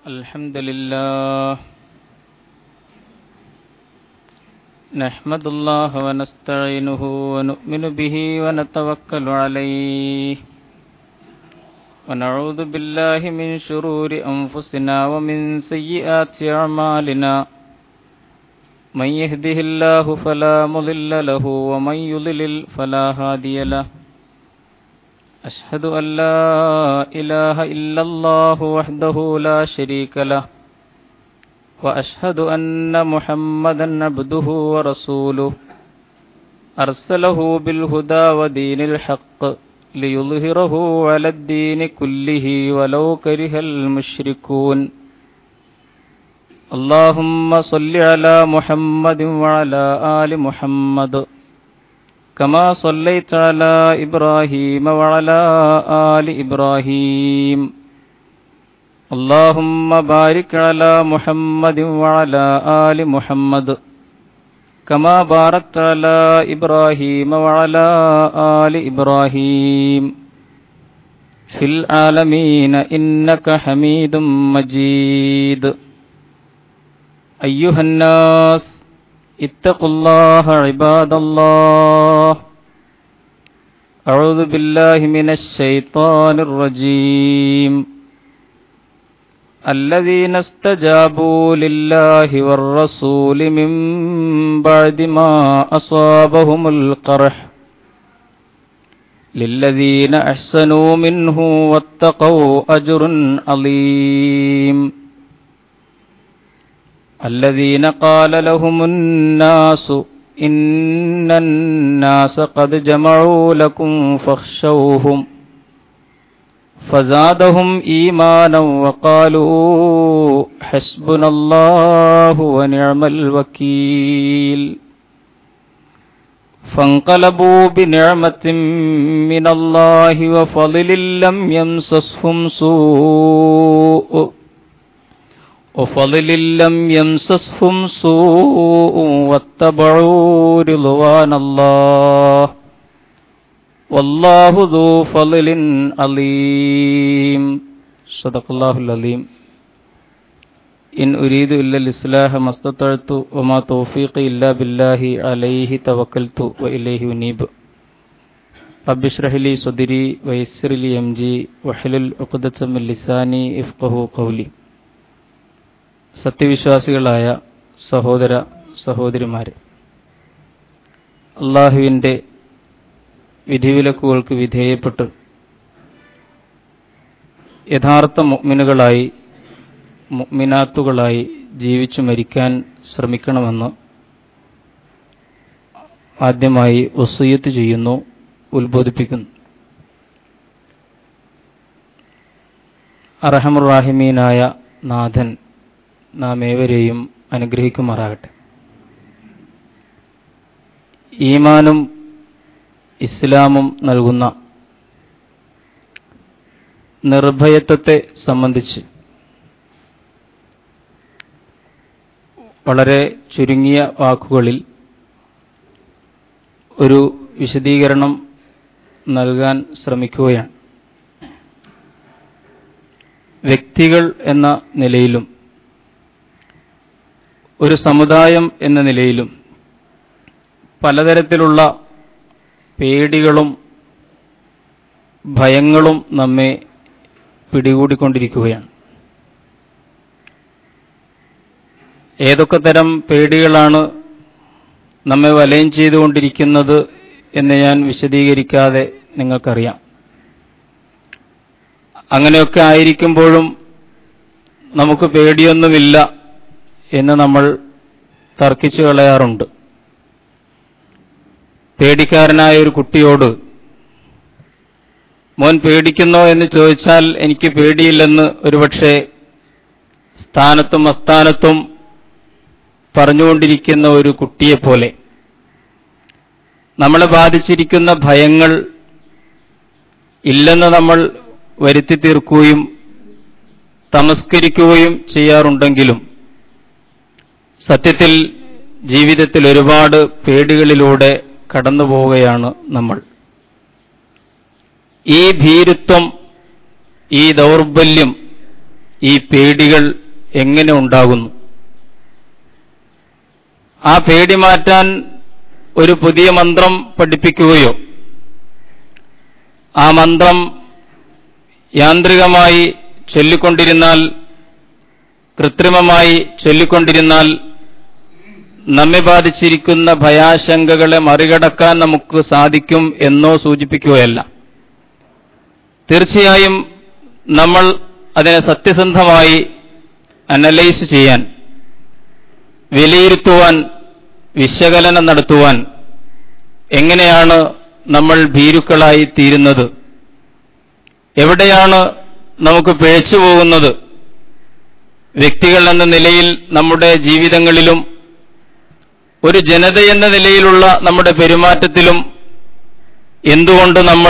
الحمد لله نحمد الله ونستعينه ونؤمن به ونتوكل عليه ونعوذ بالله من شرور أنفسنا ومن سيئات أعمالنا من يهده الله فلا مضل له ومن يضلل فلا هادي له أشهد أن لا إله إلا الله وحده لا شريك له وأشهد أن محمدا عبده ورسوله أرسله بالهدى ودين الحق ليظهره على الدين كله ولو كره المشركون اللهم صل على محمد وعلى آل محمد كما صليت على إبراهيم وعلى آل إبراهيم اللهم بارك على محمد وعلى آل محمد كما باركت على إبراهيم وعلى آل إبراهيم في العالمين إنك حميد مجيد أيها الناس اتقوا الله عباد الله أعوذ بالله من الشيطان الرجيم الذين استجابوا لله والرسول من بعد ما أصابهم القرح للذين أحسنوا منه واتقوا أجر عظيم الذين قال لهم الناس إن الناس قد جمعوا لكم فاخشوهم فزادهم إيمانا وقالوا حسبنا الله ونعم الوكيل فانقلبوا بنعمة من الله وفضل لم يمسسهم سوء وفضل لم يمسسهم سوء واتبعوا رضوان الله والله ذو فضل عظيم صدق الله العظيم إن أريد إلا الإصلاح ما استطعت وما توفيقي إلا بالله عليه توكلت وإليه أنيب رب اشرح لي صدري ويسر لي أمري واحلل عقدة من لساني يفقه قولي സത്യവിശ്വാസികളായ സഹോദര സഹോദരിമാരെ അള്ളാഹുവിൻ്റെ വിധിവിലക്കുകൾക്ക് വിധേയപ്പെട്ട് യഥാർത്ഥ മുഗ്മിനുകളായി മുഗ്മിനാത്തുകളായി ജീവിച്ചു മരിക്കാൻ ശ്രമിക്കണമെന്ന് ആദ്യമായി വസൂയത്ത് ചെയ്യുന്നു ഉത്ബോധിപ്പിക്കുന്നു അറഹമുറാഹിമീനായ നാഥൻ നാം ഏവരെയും അനുഗ്രഹിക്കുമാറാകട്ടെ ഈമാനും ഇസ്ലാമും നൽകുന്ന നിർഭയത്വത്തെ സംബന്ധിച്ച് വളരെ ചുരുങ്ങിയ വാക്കുകളിൽ ഒരു വിശദീകരണം നൽകാൻ ശ്രമിക്കുകയാണ് വ്യക്തികൾ എന്ന നിലയിലും ഒരു സമുദായം എന്ന നിലയിലും പലതരത്തിലുള്ള പേടികളും ഭയങ്ങളും നമ്മെ പിടികൂടിക്കൊണ്ടിരിക്കുകയാണ് ഏതൊക്കെ തരം പേടികളാണ് നമ്മെ വലയം ചെയ്തുകൊണ്ടിരിക്കുന്നത് എന്ന് ഞാൻ വിശദീകരിക്കാതെ നിങ്ങൾക്കറിയാം അങ്ങനെയൊക്കെ ആയിരിക്കുമ്പോഴും നമുക്ക് പേടിയൊന്നുമില്ല എന്ന് നമ്മൾ തർക്കിച്ചു കളയാറുണ്ട് പേടിക്കാരനായ ഒരു കുട്ടിയോട് മോൻ പേടിക്കുന്നോ എന്ന് ചോദിച്ചാൽ എനിക്ക് പേടിയില്ലെന്ന് ഒരുപക്ഷെ സ്ഥാനത്തും അസ്ഥാനത്തും പറഞ്ഞുകൊണ്ടിരിക്കുന്ന ഒരു കുട്ടിയെപ്പോലെ നമ്മളെ ബാധിച്ചിരിക്കുന്ന ഭയങ്ങൾ ഇല്ലെന്ന് നമ്മൾ വരുത്തി തീർക്കുകയും തമസ്കരിക്കുകയും ചെയ്യാറുണ്ടെങ്കിലും സത്യത്തിൽ ജീവിതത്തിൽ ഒരുപാട് പേടികളിലൂടെ കടന്നു പോവുകയാണ് നമ്മൾ ഈ ഭീരുത്വം ഈ ദൗർബല്യം ഈ പേടികൾ എങ്ങനെ ഉണ്ടാകുന്നു ആ പേടി മാറ്റാൻ ഒരു പുതിയ മന്ത്രം പഠിപ്പിക്കുകയോ ആ മന്ത്രം യാന്ത്രികമായി ചൊല്ലിക്കൊണ്ടിരുന്നാൽ കൃത്രിമമായി ചൊല്ലിക്കൊണ്ടിരുന്നാൽ നമ്മെ ബാധിച്ചിരിക്കുന്ന ഭയാശങ്കകളെ മറികടക്കാൻ നമുക്ക് സാധിക്കും എന്നോ സൂചിപ്പിക്കുകയല്ല തീർച്ചയായും നമ്മൾ അതിനെ സത്യസന്ധമായി അനലൈസ് ചെയ്യാൻ വിലയിരുത്തുവാൻ വിശകലനം നടത്തുവാൻ എങ്ങനെയാണ് നമ്മൾ ഭീരുക്കളായി തീരുന്നത് എവിടെയാണ് നമുക്ക് പിഴച്ചു പോകുന്നത് വ്യക്തികൾ എന്ന നിലയിൽ നമ്മുടെ ജീവിതങ്ങളിലും ഒരു ജനത എന്ന നിലയിലുള്ള നമ്മുടെ പെരുമാറ്റത്തിലും എന്തുകൊണ്ട് നമ്മൾ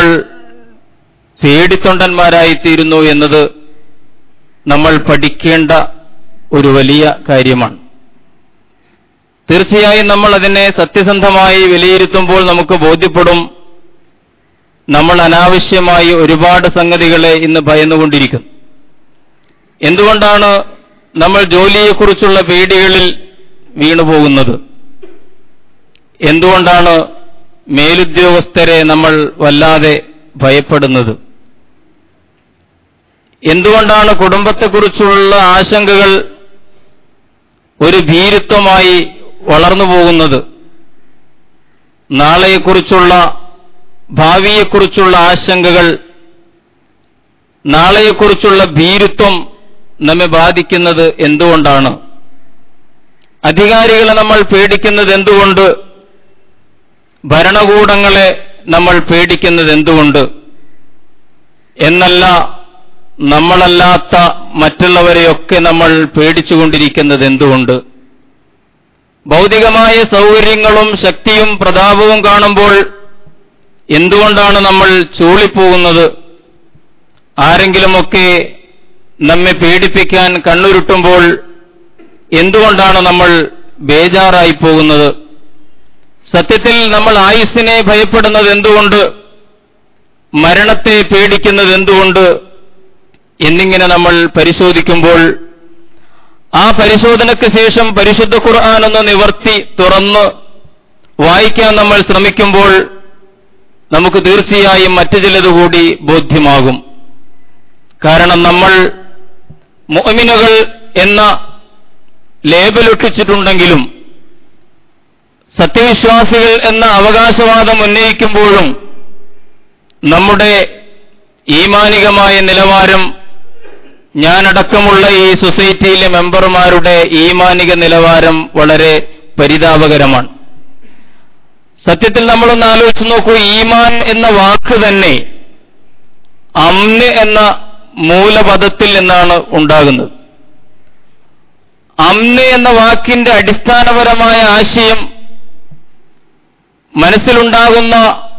പേടിത്തൊണ്ടന്മാരായിത്തീരുന്നു എന്നത് നമ്മൾ പഠിക്കേണ്ട ഒരു വലിയ കാര്യമാണ് തീർച്ചയായും നമ്മൾ അതിനെ സത്യസന്ധമായി വിലയിരുത്തുമ്പോൾ നമുക്ക് ബോധ്യപ്പെടും നമ്മൾ അനാവശ്യമായി ഒരുപാട് സംഗതികളെ ഇന്ന് ഭയന്നുകൊണ്ടിരിക്കുന്നു എന്തുകൊണ്ടാണ് നമ്മൾ ജോലിയെക്കുറിച്ചുള്ള പേടികളിൽ വീണുപോകുന്നത് എന്തുകൊണ്ടാണ് മേലുദ്യോഗസ്ഥരെ നമ്മൾ വല്ലാതെ ഭയപ്പെടുന്നത് എന്തുകൊണ്ടാണ് കുടുംബത്തെക്കുറിച്ചുള്ള ആശങ്കകൾ ഒരു ഭീരുത്വമായി വളർന്നു പോകുന്നത് നാളെയെക്കുറിച്ചുള്ള ഭാവിയെക്കുറിച്ചുള്ള ആശങ്കകൾ നാളെയെക്കുറിച്ചുള്ള ഭീരുത്വം നമ്മെ ബാധിക്കുന്നത് എന്തുകൊണ്ടാണ് അധികാരികളെ നമ്മൾ പേടിക്കുന്നത് എന്തുകൊണ്ട് ഭരണകൂടങ്ങളെ നമ്മൾ പേടിക്കുന്നത് എന്തുകൊണ്ട് എന്നല്ല നമ്മളല്ലാത്ത മറ്റുള്ളവരെയൊക്കെ നമ്മൾ പേടിച്ചുകൊണ്ടിരിക്കുന്നത് എന്തുകൊണ്ട് ഭൗതികമായ സൗകര്യങ്ങളും ശക്തിയും പ്രതാപവും കാണുമ്പോൾ എന്തുകൊണ്ടാണ് നമ്മൾ ചൂളിപ്പോകുന്നത് ആരെങ്കിലുമൊക്കെ നമ്മെ പേടിപ്പിക്കാൻ കണ്ണുരുട്ടുമ്പോൾ എന്തുകൊണ്ടാണ് നമ്മൾ ബേജാറായി പോകുന്നത് സത്യത്തിൽ നമ്മൾ ആയുസ്സിനെ ഭയപ്പെടുന്നത് എന്തുകൊണ്ട് മരണത്തെ പേടിക്കുന്നത് എന്തുകൊണ്ട് എന്നിങ്ങനെ നമ്മൾ പരിശോധിക്കുമ്പോൾ ആ പരിശോധനയ്ക്ക് ശേഷം പരിശുദ്ധ ഖുർആൻ ഒന്ന് നിവർത്തി തുറന്ന് വായിക്കാൻ നമ്മൾ ശ്രമിക്കുമ്പോൾ നമുക്ക് തീർച്ചയായും മറ്റു ചിലത് കൂടി ബോധ്യമാകും കാരണം നമ്മൾ മോമിനുകൾ എന്ന ലേബലൊട്ടിച്ചിട്ടുണ്ടെങ്കിലും സത്യവിശ്വാസികൾ എന്ന അവകാശവാദം ഉന്നയിക്കുമ്പോഴും നമ്മുടെ ഈമാനികമായ നിലവാരം ഞാനടക്കമുള്ള ഈ സൊസൈറ്റിയിലെ മെമ്പർമാരുടെ ഈമാനിക നിലവാരം വളരെ പരിതാപകരമാണ് സത്യത്തിൽ നമ്മളൊന്ന് ആലോചിച്ച് നോക്കൂ ഈമാൻ എന്ന വാക്ക് തന്നെ അമ്ന് എന്ന മൂലപദത്തിൽ നിന്നാണ് ഉണ്ടാകുന്നത് അമ്ന് എന്ന വാക്കിന്റെ അടിസ്ഥാനപരമായ ആശയം മനസ്സിലുണ്ടാകുന്ന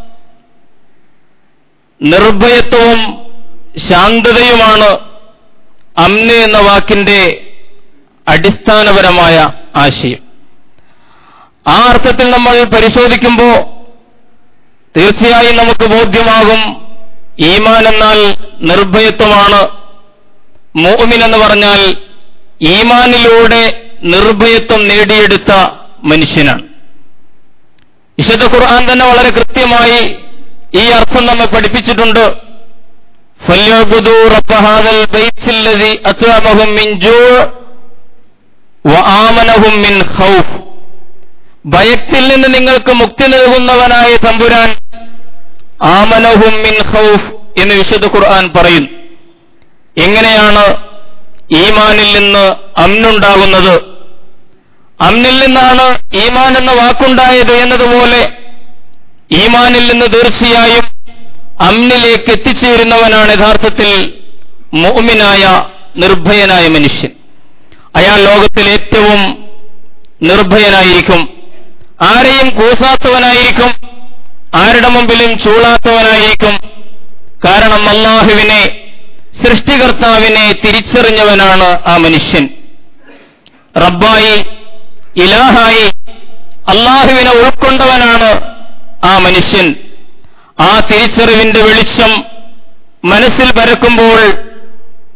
നിർഭയത്വവും ശാന്തതയുമാണ് അമ്ന് എന്ന വാക്കിന്റെ അടിസ്ഥാനപരമായ ആശയം ആ അർത്ഥത്തിൽ നമ്മൾ പരിശോധിക്കുമ്പോൾ തീർച്ചയായും നമുക്ക് ബോധ്യമാകും ഈമാൻ എന്നാൽ നിർഭയത്വമാണ് മോമിൻ എന്ന് പറഞ്ഞാൽ ഈമാനിലൂടെ നിർഭയത്വം നേടിയെടുത്ത മനുഷ്യനാണ് വിശുദ്ധ ഖുർആൻ തന്നെ വളരെ കൃത്യമായി ഈ അർത്ഥം നമ്മെ പഠിപ്പിച്ചിട്ടുണ്ട് فَلْيَعْبُدُوا رَبَّ هَذَا الْبَيْتِ الَّذِي أَطْعَمَهُم مِّن جُوعٍ وَآمَنَهُم مِّن خَوْفٍ ഭയത്തിൽ നിന്ന് നിങ്ങൾക്ക് മുക്തി നൽകുന്നവനായ തമ്പുരാൻ ആമനഹും മിൻ ഖൗഫ് എന്ന് വിശുദ്ധ ഖുർആൻ പറയുന്നു എങ്ങനെയാണ് ഈമാനിൽ നിന്ന് അമ്നുണ്ടാകുന്നത് അമ്നിൽ നിന്നാണ് ഈമാൻ എന്ന വാക്കുണ്ടായത് എന്നതുപോലെ ഈമാനിൽ നിന്ന് തീർച്ചയായും അമ്നിലേക്ക് എത്തിച്ചേരുന്നവനാണ് യഥാർത്ഥത്തിൽ മോമിനായ നിർഭയനായ മനുഷ്യൻ അയാൾ ലോകത്തിൽ ഏറ്റവും നിർഭയനായിരിക്കും ആരെയും കൂസാത്തവനായിരിക്കും ആരുടെ മുമ്പിലും ചൂളാത്തവനായിരിക്കും കാരണം അള്ളാഹുവിനെ സൃഷ്ടികർത്താവിനെ തിരിച്ചറിഞ്ഞവനാണ് ആ മനുഷ്യൻ റബ്ബായി ഇലാഹായി അള്ളാഹുവിനെ ഉൾക്കൊണ്ടവനാണ് ആ മനുഷ്യൻ ആ തിരിച്ചറിവിന്റെ വെളിച്ചം മനസ്സിൽ പരക്കുമ്പോൾ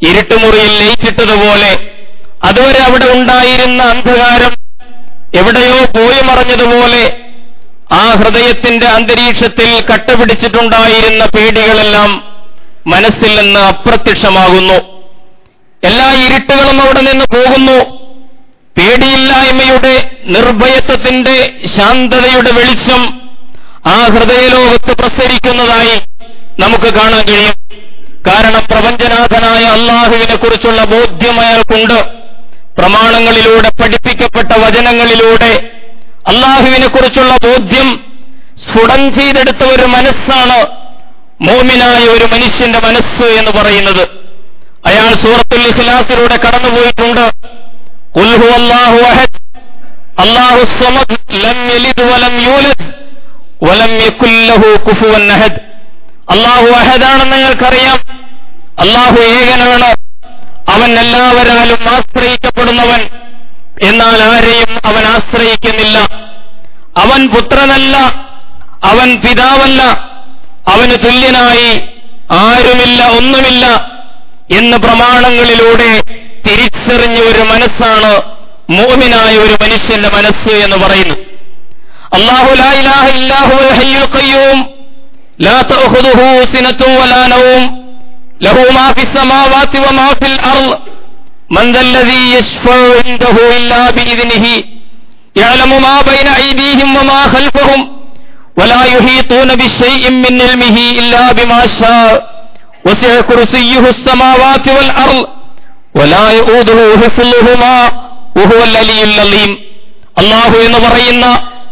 ഇരുട്ടുമുറിയിൽ ലയിച്ചിട്ടതുപോലെ അതുവരെ അവിടെ ഉണ്ടായിരുന്ന അന്ധകാരം എവിടെയോ പോയി മറഞ്ഞതുപോലെ ആ ഹൃദയത്തിന്റെ അന്തരീക്ഷത്തിൽ കട്ടപിടിച്ചിട്ടുണ്ടായിരുന്ന പേടികളെല്ലാം മനസ്സിൽ നിന്ന് അപ്രത്യക്ഷമാകുന്നു എല്ലാ ഇരുട്ടുകളും അവിടെ നിന്ന് പോകുന്നു പേടിയില്ലായ്മയുടെ നിർഭയത്വത്തിന്റെ ശാന്തതയുടെ വെളിച്ചം ആ ഹൃദയലോകത്ത് പ്രസരിക്കുന്നതായി നമുക്ക് കാണാൻ കഴിയും കാരണം പ്രപഞ്ചനാഥനായ അള്ളാഹുവിനെ കുറിച്ചുള്ള ബോധ്യം അയാൾക്കുണ്ട് പ്രമാണങ്ങളിലൂടെ പഠിപ്പിക്കപ്പെട്ട വചനങ്ങളിലൂടെ അള്ളാഹുവിനെ കുറിച്ചുള്ള ബോധ്യം സ്ഫുടം ചെയ്തെടുത്ത ഒരു മനസ്സാണ് മോമിനായ ഒരു മനുഷ്യന്റെ മനസ്സ് എന്ന് പറയുന്നത് അയാൾ സൂറത്തുൽ ഇഖ്ലാസിലൂടെ കടന്നുപോയിട്ടുണ്ട് ഖുൽ ഹുവല്ലാഹു അഹദ് അല്ലാഹു സമദ് ലം യലിദ് വലം യൂലദ് വലം യകുൽ ലഹു കുഫുവൻ അഹദ് അല്ലാഹു അഹദാണെന്ന് ഞങ്ങൾക്കറിയാം അല്ലാഹു ഏകനാണ് അവൻ എല്ലാവരാലും ആശ്രയിക്കപ്പെടുന്നവൻ എന്നാൽ ആരെയും അവൻ ആശ്രയിക്കുന്നില്ല അവൻ പുത്രനല്ല അവൻ പിതാവല്ല അവന് തുല്യനായി ആരുമില്ല ഒന്നുമില്ല എന്ന് പ്രമാണങ്ങളിലൂടെ തിരിച്ചറിഞ്ഞ ഒരു മനസ്സാണ് മോമിനായ ഒരു മനുഷ്യന്റെ മനസ്സ് എന്ന് പറയുന്നു അള്ളാഹു ലാ ഇലാഹ ഇല്ലാഹു അൽ ഹയ്യുൽ ഖയ്യൂം ലാ തഅഖുദുഹു സിനത്തും വലാ നൗം ലഹു മാ ഫിസ് സമാവാതി വമാ ഫിൽ അർള് من ذا الذي يشفع عنده إلا بإذنه يعلم ما بين أيديهم وما خلفهم ولا يحيطون بشيء من علمه إلا بما شاء وسع كرسيه السماوات والأرض ولا يؤوده حفظهما وهو العلي العظيم അള്ളാഹു എന്ന് പറയുന്ന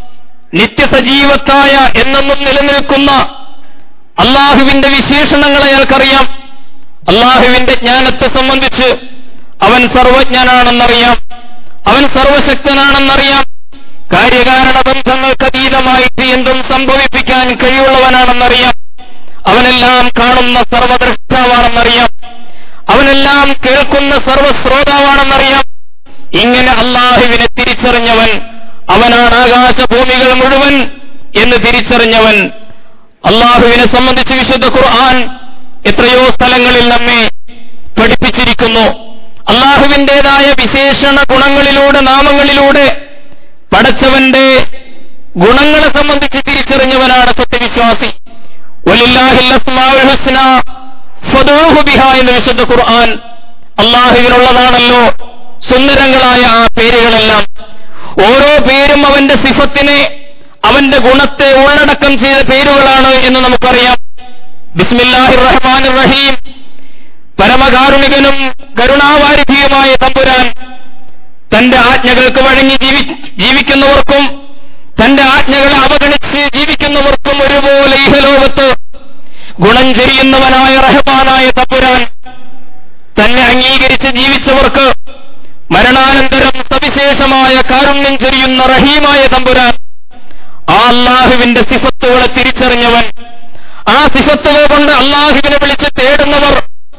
നിത്യസജീവത്തായ എന്നെന്നും നിലനിൽക്കുന്ന അള്ളാഹുവിന്റെ വിശേഷണങ്ങൾ അയാൾക്കറിയാം അള്ളാഹുവിന്റെ ജ്ഞാനത്തെ സംബന്ധിച്ച് അവൻ സർവജ്ഞനാണെന്നറിയാം അവൻ സർവശക്തനാണെന്നറിയാം കാര്യകാരണ ബന്ധങ്ങൾക്ക് അതീതമായിട്ട് എന്തും സംഭവിപ്പിക്കാൻ കഴിവുള്ളവനാണെന്നറിയാം അവനെല്ലാം കാണുന്ന സർവദ്രഷ്ടാവാണെന്നറിയാം അവനെല്ലാം കേൾക്കുന്ന സർവശ്രോതാവാണെന്നറിയാം ഇങ്ങനെ അള്ളാഹുവിനെ തിരിച്ചറിഞ്ഞവൻ അവനാണ് ആകാശഭൂമികൾ മുഴുവൻ എന്ന് തിരിച്ചറിഞ്ഞവൻ അള്ളാഹുവിനെ സംബന്ധിച്ച് വിശുദ്ധ ഖുർആൻ എത്രയോ സ്ഥലങ്ങളിൽ നമ്മെ പഠിപ്പിച്ചിരിക്കുന്നു അള്ളാഹുവിന്റേതായ വിശേഷണ ഗുണങ്ങളിലൂടെ നാമങ്ങളിലൂടെ പടച്ചവന്റെ ഗുണങ്ങളെ സംബന്ധിച്ച് തിരിച്ചറിഞ്ഞവനാണ് സത്യവിശ്വാസി വലില്ലാഹിൽ അസ്മാഉൽ ഹുസ്ന ഫദൂഹു ബിഹ എന്ന് വിശുദ്ധ ഖുർആൻ അള്ളാഹുവിനുള്ളതാണല്ലോ സുന്ദരങ്ങളായ ആ പേരുകളെല്ലാം ഓരോ പേരും അവന്റെ സിഫത്തിനെ അവന്റെ ഗുണത്തെ ഉള്ളടക്കം ചെയ്ത പേരുകളാണ് എന്ന് നമുക്കറിയാം ബിസ്മില്ലാഹിർ റഹ്മാനിർ റഹീം പരമകാരുണികനും കരുണാവാരിധിയുമായ തമ്പുരാൻ തന്റെ ആജ്ഞകൾക്ക് വഴങ്ങി ജീവി ജീവിക്കുന്നവർക്കും തന്റെ ആജ്ഞകളെ അവഗണിച്ച് ജീവിക്കുന്നവർക്കും ഒരുപോലെ ഇഹലോകത്ത് ഗുണം ചെയ്യുന്നവനായ റഹ്മാനായ തമ്പുരാൻ തന്നെ അംഗീകരിച്ച് ജീവിച്ചവർക്ക് മരണാനന്തരം സവിശേഷമായ കാരുണ്യം ചൊരിയുന്ന റഹീമായ തമ്പുരാൻ ആ അള്ളാഹുവിന്റെ സിഫത്തുകളെ തിരിച്ചറിഞ്ഞവൻ ആ സിഫത്തുകൾ കൊണ്ട് അള്ളാഹുവിനെ വിളിച്ച് തേടുന്നവർ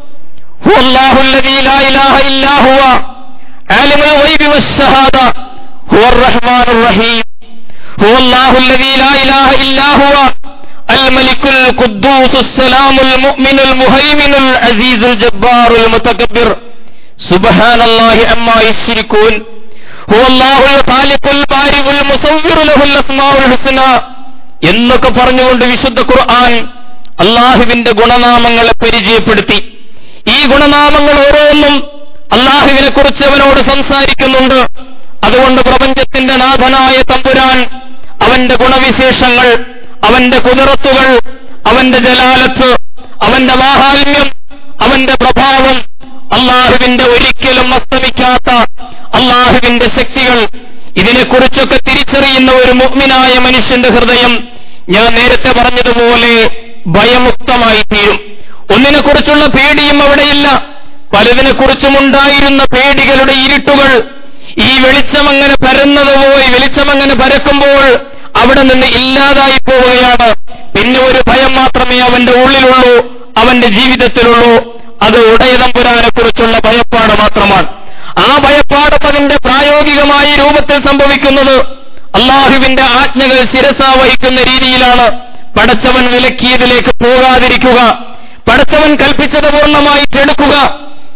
هو الله الذي لا إله إلا هو عالم الغيب والشهادة هو الرحمن الرحيم هو الله الذي لا إله إلا هو الملك القدوس السلام المؤمن المهيمن العزيز الجبار المتكبر سبحان الله عما يشركون هو الله الخالق البارئ المصور له الأسماء الحسنى എന്നൊക്കെ പറഞ്ഞുകൊണ്ട് വിശുദ്ധ ഖുർആൻ അള്ളാഹുവിന്റെ ഗുണനാമങ്ങളെ പരിചയപ്പെടുത്തി ഈ ഗുണനാമങ്ങൾ ഓരോന്നും അള്ളാഹുവിനെ കുറിച്ച് അവനോട് സംസാരിക്കുന്നുണ്ട് അതുകൊണ്ട് പ്രപഞ്ചത്തിന്റെ നാഥനായ തമ്പുരാൻ അവന്റെ ഗുണവിശേഷങ്ങൾ അവന്റെ കുതിരത്തുകൾ അവന്റെ ജലാലത്ത് അവന്റെ മാഹാത്മ്യം അവന്റെ പ്രഭാവം അള്ളാഹുവിന്റെ ഒരിക്കലും അസ്തമിക്കാത്ത അള്ളാഹുവിന്റെ ശക്തികൾ ഇതിനെക്കുറിച്ചൊക്കെ തിരിച്ചറിയുന്ന ഒരു മുഗ്മിനായ മനുഷ്യന്റെ ഹൃദയം ഞാൻ നേരത്തെ പറഞ്ഞതുപോലെ ഭയമുക്തമായി തീരും ഒന്നിനെക്കുറിച്ചുള്ള പേടിയും അവിടെയില്ല പലതിനെക്കുറിച്ചും ഉണ്ടായിരുന്ന പേടികളുടെ ഇരുട്ടുകൾ ഈ വെളിച്ചമങ്ങനെ പരന്നത് പോയി വെളിച്ചമങ്ങനെ പരക്കുമ്പോൾ അവിടെ നിന്ന് ഇല്ലാതായി പോവുകയാണ് പിന്നെ ഒരു ഭയം മാത്രമേ അവന്റെ ഉള്ളിലുള്ളൂ അവന്റെ ജീവിതത്തിലുള്ളൂ അത് ഉടയതമ്പുരാനെ കുറിച്ചുള്ള ഭയപ്പാട് മാത്രമാണ് ആ ഭയപ്പാട് അതിന്റെ പ്രായോഗികമായ രൂപത്തിൽ സംഭവിക്കുന്നത് അള്ളാഹുവിന്റെ ആജ്ഞകൾ ശിരസ വഹിക്കുന്ന രീതിയിലാണ് പടച്ചവൻ വിലക്കിയതിലേക്ക് പോകാതിരിക്കുക പടച്ചവൻ കൽപ്പിച്ചത് പൂർണ്ണമായി ചെടുക്കുക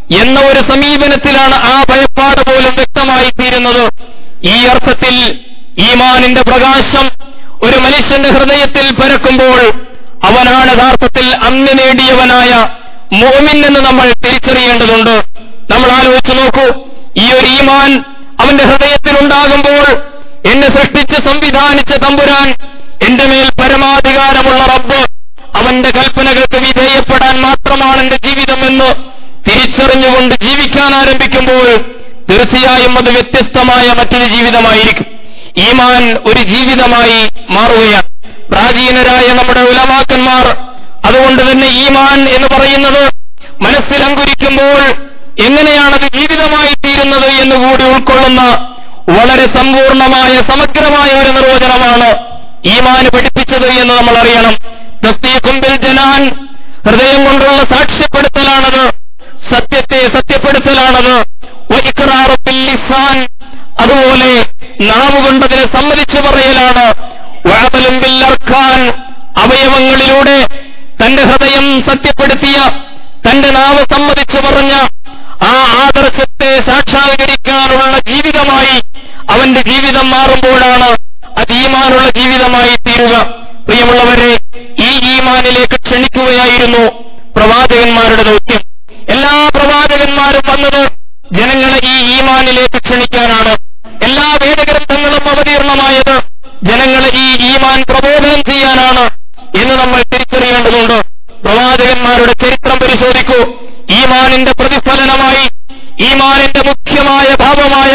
എന്ന ഒരു സമീപനത്തിലാണ് ആ ഭയപ്പാട് പോലും വ്യക്തമായി തീരുന്നത് ഈ അർത്ഥത്തിൽ ഈമാനിന്റെ പ്രകാശം ഒരു മനുഷ്യന്റെ ഹൃദയത്തിൽ പരക്കുമ്പോൾ അവനാണ് യഥാർത്ഥത്തിൽ അന്ന് നേടിയവനായ മോമിൻ എന്ന് നമ്മൾ തിരിച്ചറിയേണ്ടതുണ്ട് നമ്മൾ ആലോചിച്ചു നോക്കൂ ഈ ഒരു ഈമാൻ അവന്റെ ഹൃദയത്തിൽ ഉണ്ടാകുമ്പോൾ എന്നെ സൃഷ്ടിച്ച് സംവിധാനിച്ച തമ്പുരാൻ എന്റെ മേൽ പരമാധികാരമുള്ള റബ്ബ് അവന്റെ കൽപ്പനകൾക്ക് വിധേയപ്പെടാൻ മാത്രമാണ് എന്റെ ജീവിതമെന്ന് തിരിച്ചറിഞ്ഞുകൊണ്ട് ജീവിക്കാൻ ആരംഭിക്കുമ്പോൾ തീർച്ചയായും അത് വ്യത്യസ്തമായ മറ്റൊരു ജീവിതമായിരിക്കും ഈമാൻ ഒരു ജീവിതമായി മാറുകയാണ് പ്രാചീനരായ നമ്മുടെ ഉലമാക്കന്മാർ അതുകൊണ്ട് തന്നെ ഈമാൻ എന്ന് പറയുന്നത് മനസ്സിൽ അങ്കുരിക്കുമ്പോൾ എങ്ങനെയാണത് ജീവിതമായി തീരുന്നത് എന്നുകൂടി ഉൾക്കൊള്ളുന്ന വളരെ സമ്പൂർണമായ സമഗ്രമായ ഒരു നിർവചനമാണ് ഈമാൻ പഠിപ്പിച്ചത് എന്ന് നമ്മൾ അറിയണം തസ്തീഖുംബിൽ ജനാൻ ഹൃദയം കൊണ്ടുള്ള സാക്ഷ്യപ്പെടുത്തലാണത് സത്യത്തെ സത്യപ്പെടുത്തലാണത് ഒരിക്കറാറുപ്പിൽ ലിസാൻ അതുപോലെ നാവ് കൊണ്ടതിനെ സമ്മതിച്ചു പറയലാണ് വാതലും ബില്ലർഖാൻ അവയവങ്ങളിലൂടെ തന്റെ ഹൃദയം സത്യപ്പെടുത്തിയ തന്റെ നാവ് സമ്മതിച്ചു പറഞ്ഞ ആ ആദർശത്തെ സാക്ഷാത്കരിക്കാനുള്ള ജീവിതമായി അവന്റെ ജീവിതം മാറുമ്പോഴാണ് അത് ഈമാനുള്ള ജീവിതമായി തീരുക പ്രിയമുള്ളവരെ ഈ ഈമാനിലേക്ക് ക്ഷണിക്കുകയായിരുന്നു പ്രവാചകന്മാരുടെ ദൗത്യം എല്ലാ പ്രവാചകന്മാരും വന്നത് ജനങ്ങളെ ഈ ഈമാനിലേക്ക് ക്ഷണിക്കാനാണ് എല്ലാ വേദഗ്രന്ഥങ്ങളും അവതീർണമായത് ജനങ്ങളെ ഈ ഈമാൻ പ്രബോധനം ചെയ്യാനാണ് എന്ന് നമ്മൾ തിരിച്ചറിയേണ്ടതുണ്ട് പ്രവാചകന്മാരുടെ ചരിത്രം പരിശോധിക്കൂ ഈമാനിന്റെ പ്രതിഫലനമായി ഈമാനിന്റെ മുഖ്യമായ ഭാവമായ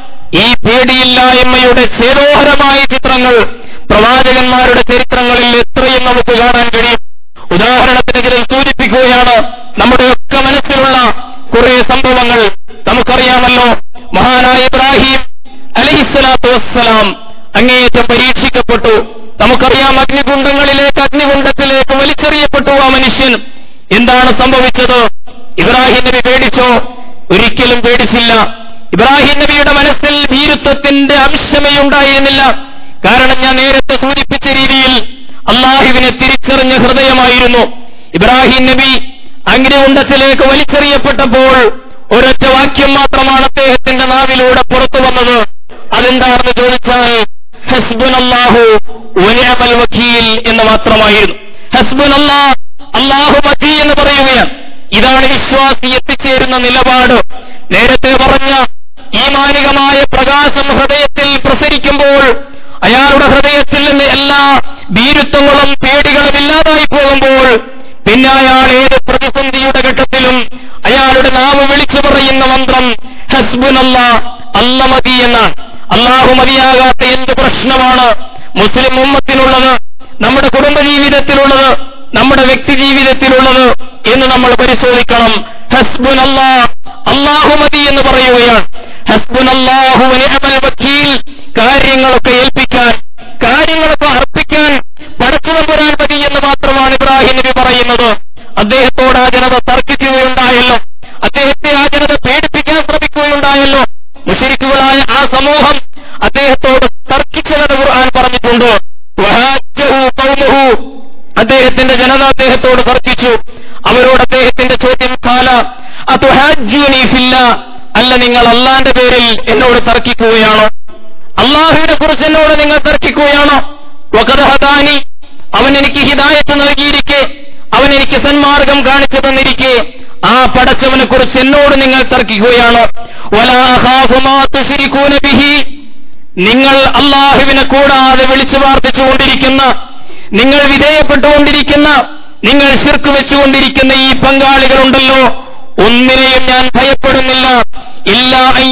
ഈ പേടിയില്ലായ്മയുടെ ചേരോഹരമായ ചിത്രങ്ങൾ പ്രവാചകന്മാരുടെ ചരിത്രങ്ങളിൽ എത്രയും നമുക്ക് കാണാൻ കഴിയും ഉദാഹരണത്തിന് ഇതിൽ സൂചിപ്പിക്കുകയാണ് നമ്മുടെയൊക്കെ മനസ്സിലുള്ള കുറെ സംഭവങ്ങൾ നമുക്കറിയാമല്ലോ മഹാനായ ഇബ്രാഹിം അലഹിസ്വലാത്തു വസ്സലാം അങ്ങേയറ്റം പരീക്ഷിക്കപ്പെട്ടു നമുക്കറിയാം അഗ്നികുണ്ഡങ്ങളിലേക്ക് അഗ്നികുണ്ഡത്തിലേക്ക് വലിച്ചെറിയപ്പെട്ടു ആ മനുഷ്യൻ എന്താണ് സംഭവിച്ചത് ഇബ്രാഹിം നബി പേടിച്ചോ ഒരിക്കലും പേടിച്ചില്ല ഇബ്രാഹിം നബിയുടെ മനസ്സിൽ ഭീരുത്വത്തിന്റെ അംശമേ ഉണ്ടായിരുന്നില്ല കാരണം ഞാൻ നേരത്തെ സൂചിപ്പിച്ച രീതിയിൽ അള്ളാഹുവിനെ തിരിച്ചറിഞ്ഞ ഹൃദയമായിരുന്നു ഇബ്രാഹിം നബി അഗ്നികുണ്ഡത്തിലേക്ക് വലിച്ചെറിയപ്പെട്ടപ്പോൾ ഒരൊറ്റ വാക്യം മാത്രമാണ് അദ്ദേഹത്തിന്റെ നാവിലൂടെ പുറത്തു വന്നത് അതെന്താണെന്ന് ചോദിച്ചാൽ ഹസ്ബുൻ അള്ളാഹു ഒനിയമൽ വക്കീൽ എന്ന് മാത്രമായിരുന്നു ഹസ്ബുൻ അള്ളാഹ് അള്ളാഹു മതി എന്ന് പറയുകയാണ് ഇതാണ് വിശ്വാസി എത്തിച്ചേരുന്ന നിലപാട് നേരത്തെ പറഞ്ഞ ഈമാനികമായ പ്രകാശം ഹൃദയത്തിൽ പ്രസരിക്കുമ്പോൾ അയാളുടെ ഹൃദയത്തിൽ നിന്ന് എല്ലാ ഭീരുത്വങ്ങളും പേടികളും ഇല്ലാതായി പോകുമ്പോൾ പിന്നെ അയാൾ ഏത് പ്രതിസന്ധിയുടെ ഘട്ടത്തിലും അയാളുടെ നാവ് വിളിച്ചു പറയുന്ന മന്ത്രം ഹസ്ബുനല്ല അല്ല മതി എന്നാണ് അള്ളാഹു മതിയാകാത്ത എന്ത് പ്രശ്നമാണ് മുസ്ലിം ഉമ്മത്തിനുള്ളത് നമ്മുടെ കുടുംബജീവിതത്തിലുള്ളത് നമ്മുടെ വ്യക്തി ജീവിതത്തിലുള്ളത് എന്ന് നമ്മൾ പരിശോധിക്കണം ഹസ്ബുൻ അല്ലാ അള്ളാഹു മതി എന്ന് പറയുകയാണ് ഹസ്ബുൻ അള്ളാഹു വക്കീൽ കാര്യങ്ങളൊക്കെ ഏൽപ്പിക്കാൻ കാര്യങ്ങളൊക്കെ അർപ്പിക്കാൻ പടച്ചുതമ്പുരാൻ മതി എന്ന് മാത്രമാണ് ഇബ്രാഹിം നബി പറയുന്നത് അദ്ദേഹത്തോട് ആ ജനത തർക്കിക്കുകയുണ്ടായല്ലോ അദ്ദേഹത്തെ ആ ജനത പേടിപ്പിക്കാൻ ശ്രമിക്കുകയുണ്ടായല്ലോ മുഷരിക്കുകളായ ആ സമൂഹം അദ്ദേഹത്തോട് തർക്കിച്ചതെന്ന് ഖുർആൻ പറഞ്ഞിട്ടുണ്ട് വഹാജഹു ഖൗമുഹു. അദ്ദേഹത്തിന്റെ ജനത അദ്ദേഹത്തോട് തർക്കിച്ചു അവരോട് അദ്ദേഹത്തിന്റെ ചോദ്യം കാല അതുഹാജുനി ഫില്ല അല്ല നിങ്ങൾ അള്ളാന്റെ പേരിൽ എന്നോട് തർക്കിക്കുകയാണോ അള്ളാഹുവിനെ കുറിച്ച് എന്നോട് നിങ്ങൾ തർക്കിക്കുകയാണോ വകദഹദാനി അവൻ എനിക്ക് ഹിദായത്ത് നൽകിയിരിക്കെ അവൻ എനിക്ക് സന്മാർഗം കാണിച്ചു തന്നിരിക്കെ ആ പടച്ചവനെ കുറിച്ച് എന്നോട് നിങ്ങൾ തർക്കിക്കുകയാണോ വലാ അഖാഫു മാ തുശ്രികൂന ബിഹി നിങ്ങൾ അള്ളാഹുവിനെ കൂടാതെ വിളിച്ചു പ്രാർത്ഥിച്ചുകൊണ്ടിരിക്കുന്ന നിങ്ങൾ വിധേയപ്പെട്ടുകൊണ്ടിരിക്കുന്ന നിങ്ങൾ ശിർക്ക് വെച്ചുകൊണ്ടിരിക്കുന്ന ഈ പങ്കാളികളുണ്ടല്ലോ ഒന്നിനെയും ഞാൻ ഭയപ്പെടുന്നില്ല ഇല്ല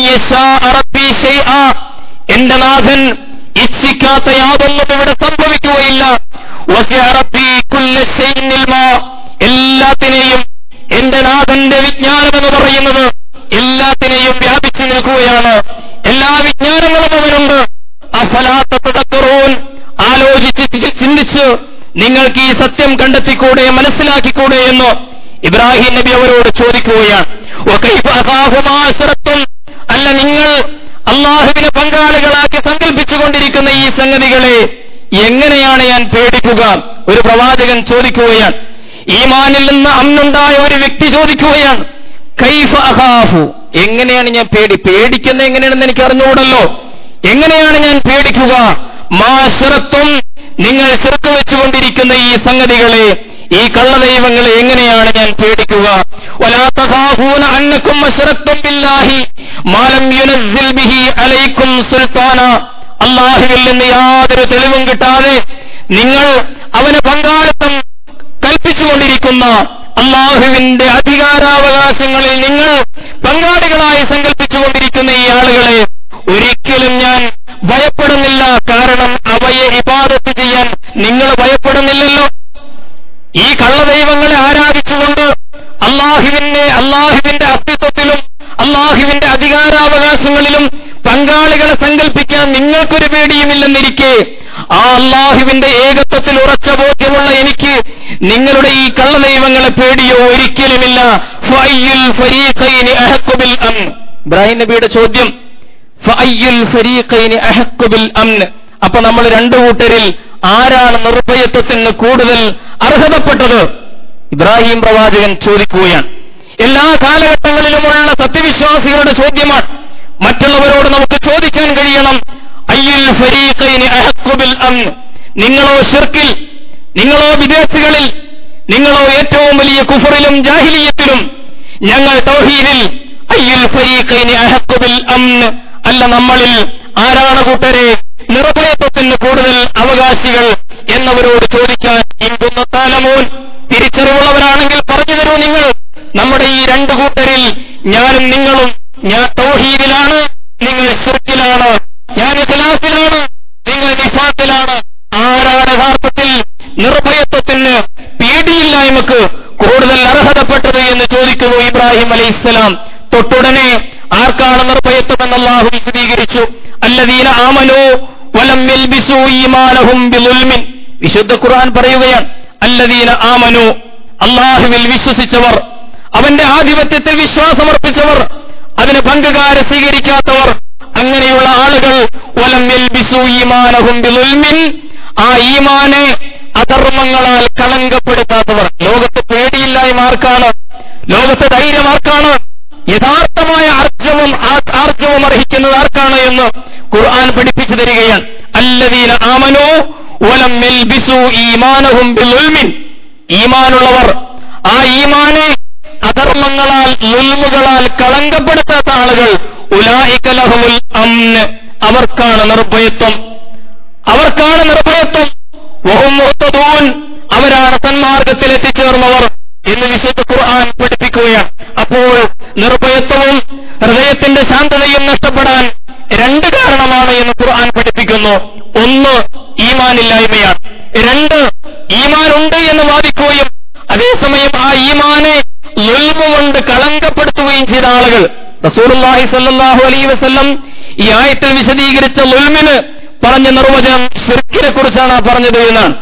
എന്റെ നാഥൻ ഇച്ഛിക്കാത്ത യാതൊന്നും ഇവിടെ സംഭവിക്കുകയില്ല വസിഅ റബ്ബി കുല്ല ശൈഇൻ ഇൽമാ. എല്ലാത്തിനെയും എന്റെ നാഥന്റെ വിജ്ഞാനം എന്ന് പറയുന്നത് എല്ലാത്തിനെയും വ്യാപിച്ചു നിൽക്കുകയാണ് എല്ലാ വിജ്ഞാനങ്ങളും അവനുണ്ട് അഫലാത്ത തുടക്കറൂൻ ആലോചിച്ച് ചി- ചിന്തിച്ച് നിങ്ങൾക്ക് ഈ സത്യം കണ്ടെത്തിക്കൂടെ മനസ്സിലാക്കിക്കൂടെ എന്ന് ഇബ്രാഹിം നബി അവരോട് ചോദിക്കുകയാണ് വകൈഫ അഖാഫു മാ അശ്റക്തും. അല്ല നിങ്ങൾ അള്ളാഹുവിനെ പങ്കാളികളാക്കി സങ്കല്പിച്ചുകൊണ്ടിരിക്കുന്ന ഈ സംഗതികളെ എങ്ങനെയാണ് ഞാൻ പേടിക്കുക ഒരു പ്രവാചകൻ ചോദിക്കുകയാണ് ഈമാനിൽ നിന്ന് അന്നുണ്ടായ ഒരു വ്യക്തി ചോദിക്കുകയാണ് കൈഫ അഖാഫു എങ്ങനെയാണ് ഞാൻ പേടി പേടിക്കുന്നത് എങ്ങനെയാണെന്ന് എനിക്ക് അറിഞ്ഞുകൂടല്ലോ എങ്ങനെയാണ് ഞാൻ പേടിക്കുക മാശ്രത്വം നിങ്ങൾ ചെറുക്ക് വെച്ചുകൊണ്ടിരിക്കുന്ന ഈ സംഗതികളെ ഈ കള്ളദൈവങ്ങളെ എങ്ങനെയാണ് ഞാൻ പേടിക്കുക ولا تخافون أنكم أشركتم بالله ما لم ينزل به عليكم سلطانا അള്ളാഹുവിൽ നിന്ന് യാതൊരു തെളിവും കിട്ടാതെ നിങ്ങൾ അവന് പങ്കാളിത്തം കൽപ്പിച്ചുകൊണ്ടിരിക്കുന്ന അള്ളാഹുവിന്റെ അധികാരാവകാശങ്ങളിൽ നിങ്ങൾ പങ്കാളികളായി സങ്കല്പിച്ചുകൊണ്ടിരിക്കുന്ന ഈ ആളുകളെ ഒരിക്കലും ഞാൻ ഭയപ്പെടുന്നില്ല കാരണം അവയെ ഇബാദത്ത് ചെയ്യാൻ നിങ്ങൾ ഭയപ്പെടുന്നില്ലല്ലോ ഈ കള്ളദൈവങ്ങളെ ആരാധിച്ചുകൊണ്ട് അള്ളാഹുവിന്റെ അള്ളാഹുവിന്റെ അസ്തിത്വത്തിലും അള്ളാഹുവിന്റെ അധികാരാവകാശങ്ങളിലും പങ്കാളികളെ സങ്കല്പിക്കാൻ നിങ്ങൾക്കൊരു പേടിയുമില്ലെന്നിരിക്കെ ആ അള്ളാഹുവിന്റെ ഏകത്വത്തിൽ ഉറച്ച ബോധ്യമുള്ള എനിക്ക് നിങ്ങളുടെ ഈ കള്ളദൈവങ്ങളെ പേടിയോ ഒരിക്കലുമില്ല ഫഅയ്യുൽ ഫരീഖൈനി അഹഖു ബിൽ അംൻ ഇബ്രാഹിം നബിയുടെ ചോദ്യം ഫഅയ്യുൽ ഫരീഖൈനി അഹഖു ബിൽ അംൻ അപ്പൊ നമ്മൾ രണ്ടു കൂട്ടരിൽ ആരാണ് നിർഭയത്വത്തിന് കൂടുതൽ അർഹതപ്പെട്ടത് ഇബ്രാഹിം പ്രവാചകൻ ചോദിക്കുകയാണ് എല്ലാ കാലഘട്ടങ്ങളിലുമുള്ള സത്യവിശ്വാസികളുടെ ചോദ്യമാണ് മറ്റുള്ളവരോട് നമുക്ക് ചോദിക്കാൻ കഴിയണം അയ്യുൽ ഫരീഖൈനി അഹഖു ബിൽ അംൻ നിങ്ങളോ ഷിർക്കിൽ നിങ്ങളോ വിദേശികളിൽ നിങ്ങളോ ഏറ്റവും വലിയ കുഫറിലും ജാഹിലിയത്തിലും ഞങ്ങൾ തൗഹീദിൽ അയ്യുൽ ഫരീഖൈനി അഹഖു ബിൽ അംൻ അല്ല നമ്മളിൽ ആരാണ് കൂട്ടരെ നിർഭയത്വത്തിന് കൂടുതൽ അവകാശികൾ എന്നവരോട് ചോദിക്കാൻ ഇന്തുന്നത്താലമോൻ തിരിച്ചറിവുള്ളവരാണെങ്കിൽ പറഞ്ഞു തരൂ നിങ്ങൾ നമ്മുടെ ഈ രണ്ട് കൂട്ടരിൽ ഞാനും നിങ്ങളും ഞാൻ തൗഹീദിലാണ് നിങ്ങൾ ഷിർക്കിലാണ് ഞാൻ ഇഖ്ലാസിലാണ് നിങ്ങൾ നിഫാത്തിലാണ് ആരാണ് യഥാർത്ഥത്തിൽ നിർഭയത്വത്തിന് പേടിയില്ലായ്മക്ക് കൂടുതൽ അർഹതപ്പെട്ടത് എന്ന് ചോദിക്കുന്നു ഇബ്രാഹിം അലൈഹിസ്സലാം തൊട്ടുടനെ ആർക്കാണ് നിർഭയത്വം എന്ന് അള്ളാഹു വിശദീകരിച്ചു അല്ലദീന ആമനോ വലം യൽബിസു ഈമാനഹും ബിളുൽമിൻ വിശുദ്ധ ഖുർആൻ പറയുകയാണ് അല്ലദീന ആമനു അള്ളാഹുവിൽ വിശ്വസിച്ചവർ അവന്റെ ആധിപത്യത്തിൽ വിശ്വാസമർപ്പിച്ചവർ അതിന് പങ്കുകാരെ സ്വീകരിക്കാത്തവർ അങ്ങനെയുള്ള ആളുകൾ വലം യൽബിസു ഈമാനഹും ബിളുൽമിൻ ആ ഈമാനെ അധർമ്മങ്ങളാൽ കളങ്കപ്പെടുത്താത്തവർ ലോകത്ത് പേടിയില്ലായ്മ ആർക്കാണ് ലോകത്ത് ധൈര്യം ആർക്കാണ് യഥാർത്ഥമായ ആർജവം ആ- ആർജവം അർഹിക്കുന്നത് ആർക്കാണ് എന്ന് ഖുർആൻ പഠിപ്പിച്ചു തരികയാണ് അല്ലദീന ആമനോ വലം യൽബിസു ഈമാനഹും ബിളുൽമിൻ ഈമാനുള്ളവർ ആ ഈമാനെ അധർമ്മങ്ങളാൽ ലുൽമുകളാൽ കളങ്കപ്പെടുത്താത്ത ആളുകൾ ഉലായിക ലഹുമുൽ അംന് അവർക്കാണ് നിർഭയത്വം അവർക്കാണ് നിർഭയത്വം വഹും മുഹ്തദൂൻ അവരാണ് സന്മാർഗത്തിൽ എത്തിച്ചേർന്നവർ എന്ന് വിശുദ്ധ ഖുർആൻ പഠിപ്പിക്കുകയാണ് അപ്പോൾ നിർഭയത്വവും ഹൃദയത്തിന്റെ ശാന്തതയും നഷ്ടപ്പെടാൻ രണ്ട് കാരണമാണ് എന്ന് ഖുർആൻ പഠിപ്പിക്കുന്നു ഒന്ന് ഈമാനില്ലായ്മയാണ് രണ്ട് ഈമാനുണ്ട് എന്ന് വാദിക്കുകയും അതേസമയം ആ ഈമാനെ ലുൽമ കൊണ്ട് കളങ്കപ്പെടുത്തുകയും ചെയ്ത ആളുകൾ റസൂലുള്ളാഹി സ്വല്ലല്ലാഹു അലൈഹി വസല്ലം ഈ ആയത്തിൽ വിശദീകരിച്ച ലുൽമിന് പറഞ്ഞ നിർവചനം ഷിർക്കിനെ കുറിച്ചാണ് പറഞ്ഞത് എന്നാണ്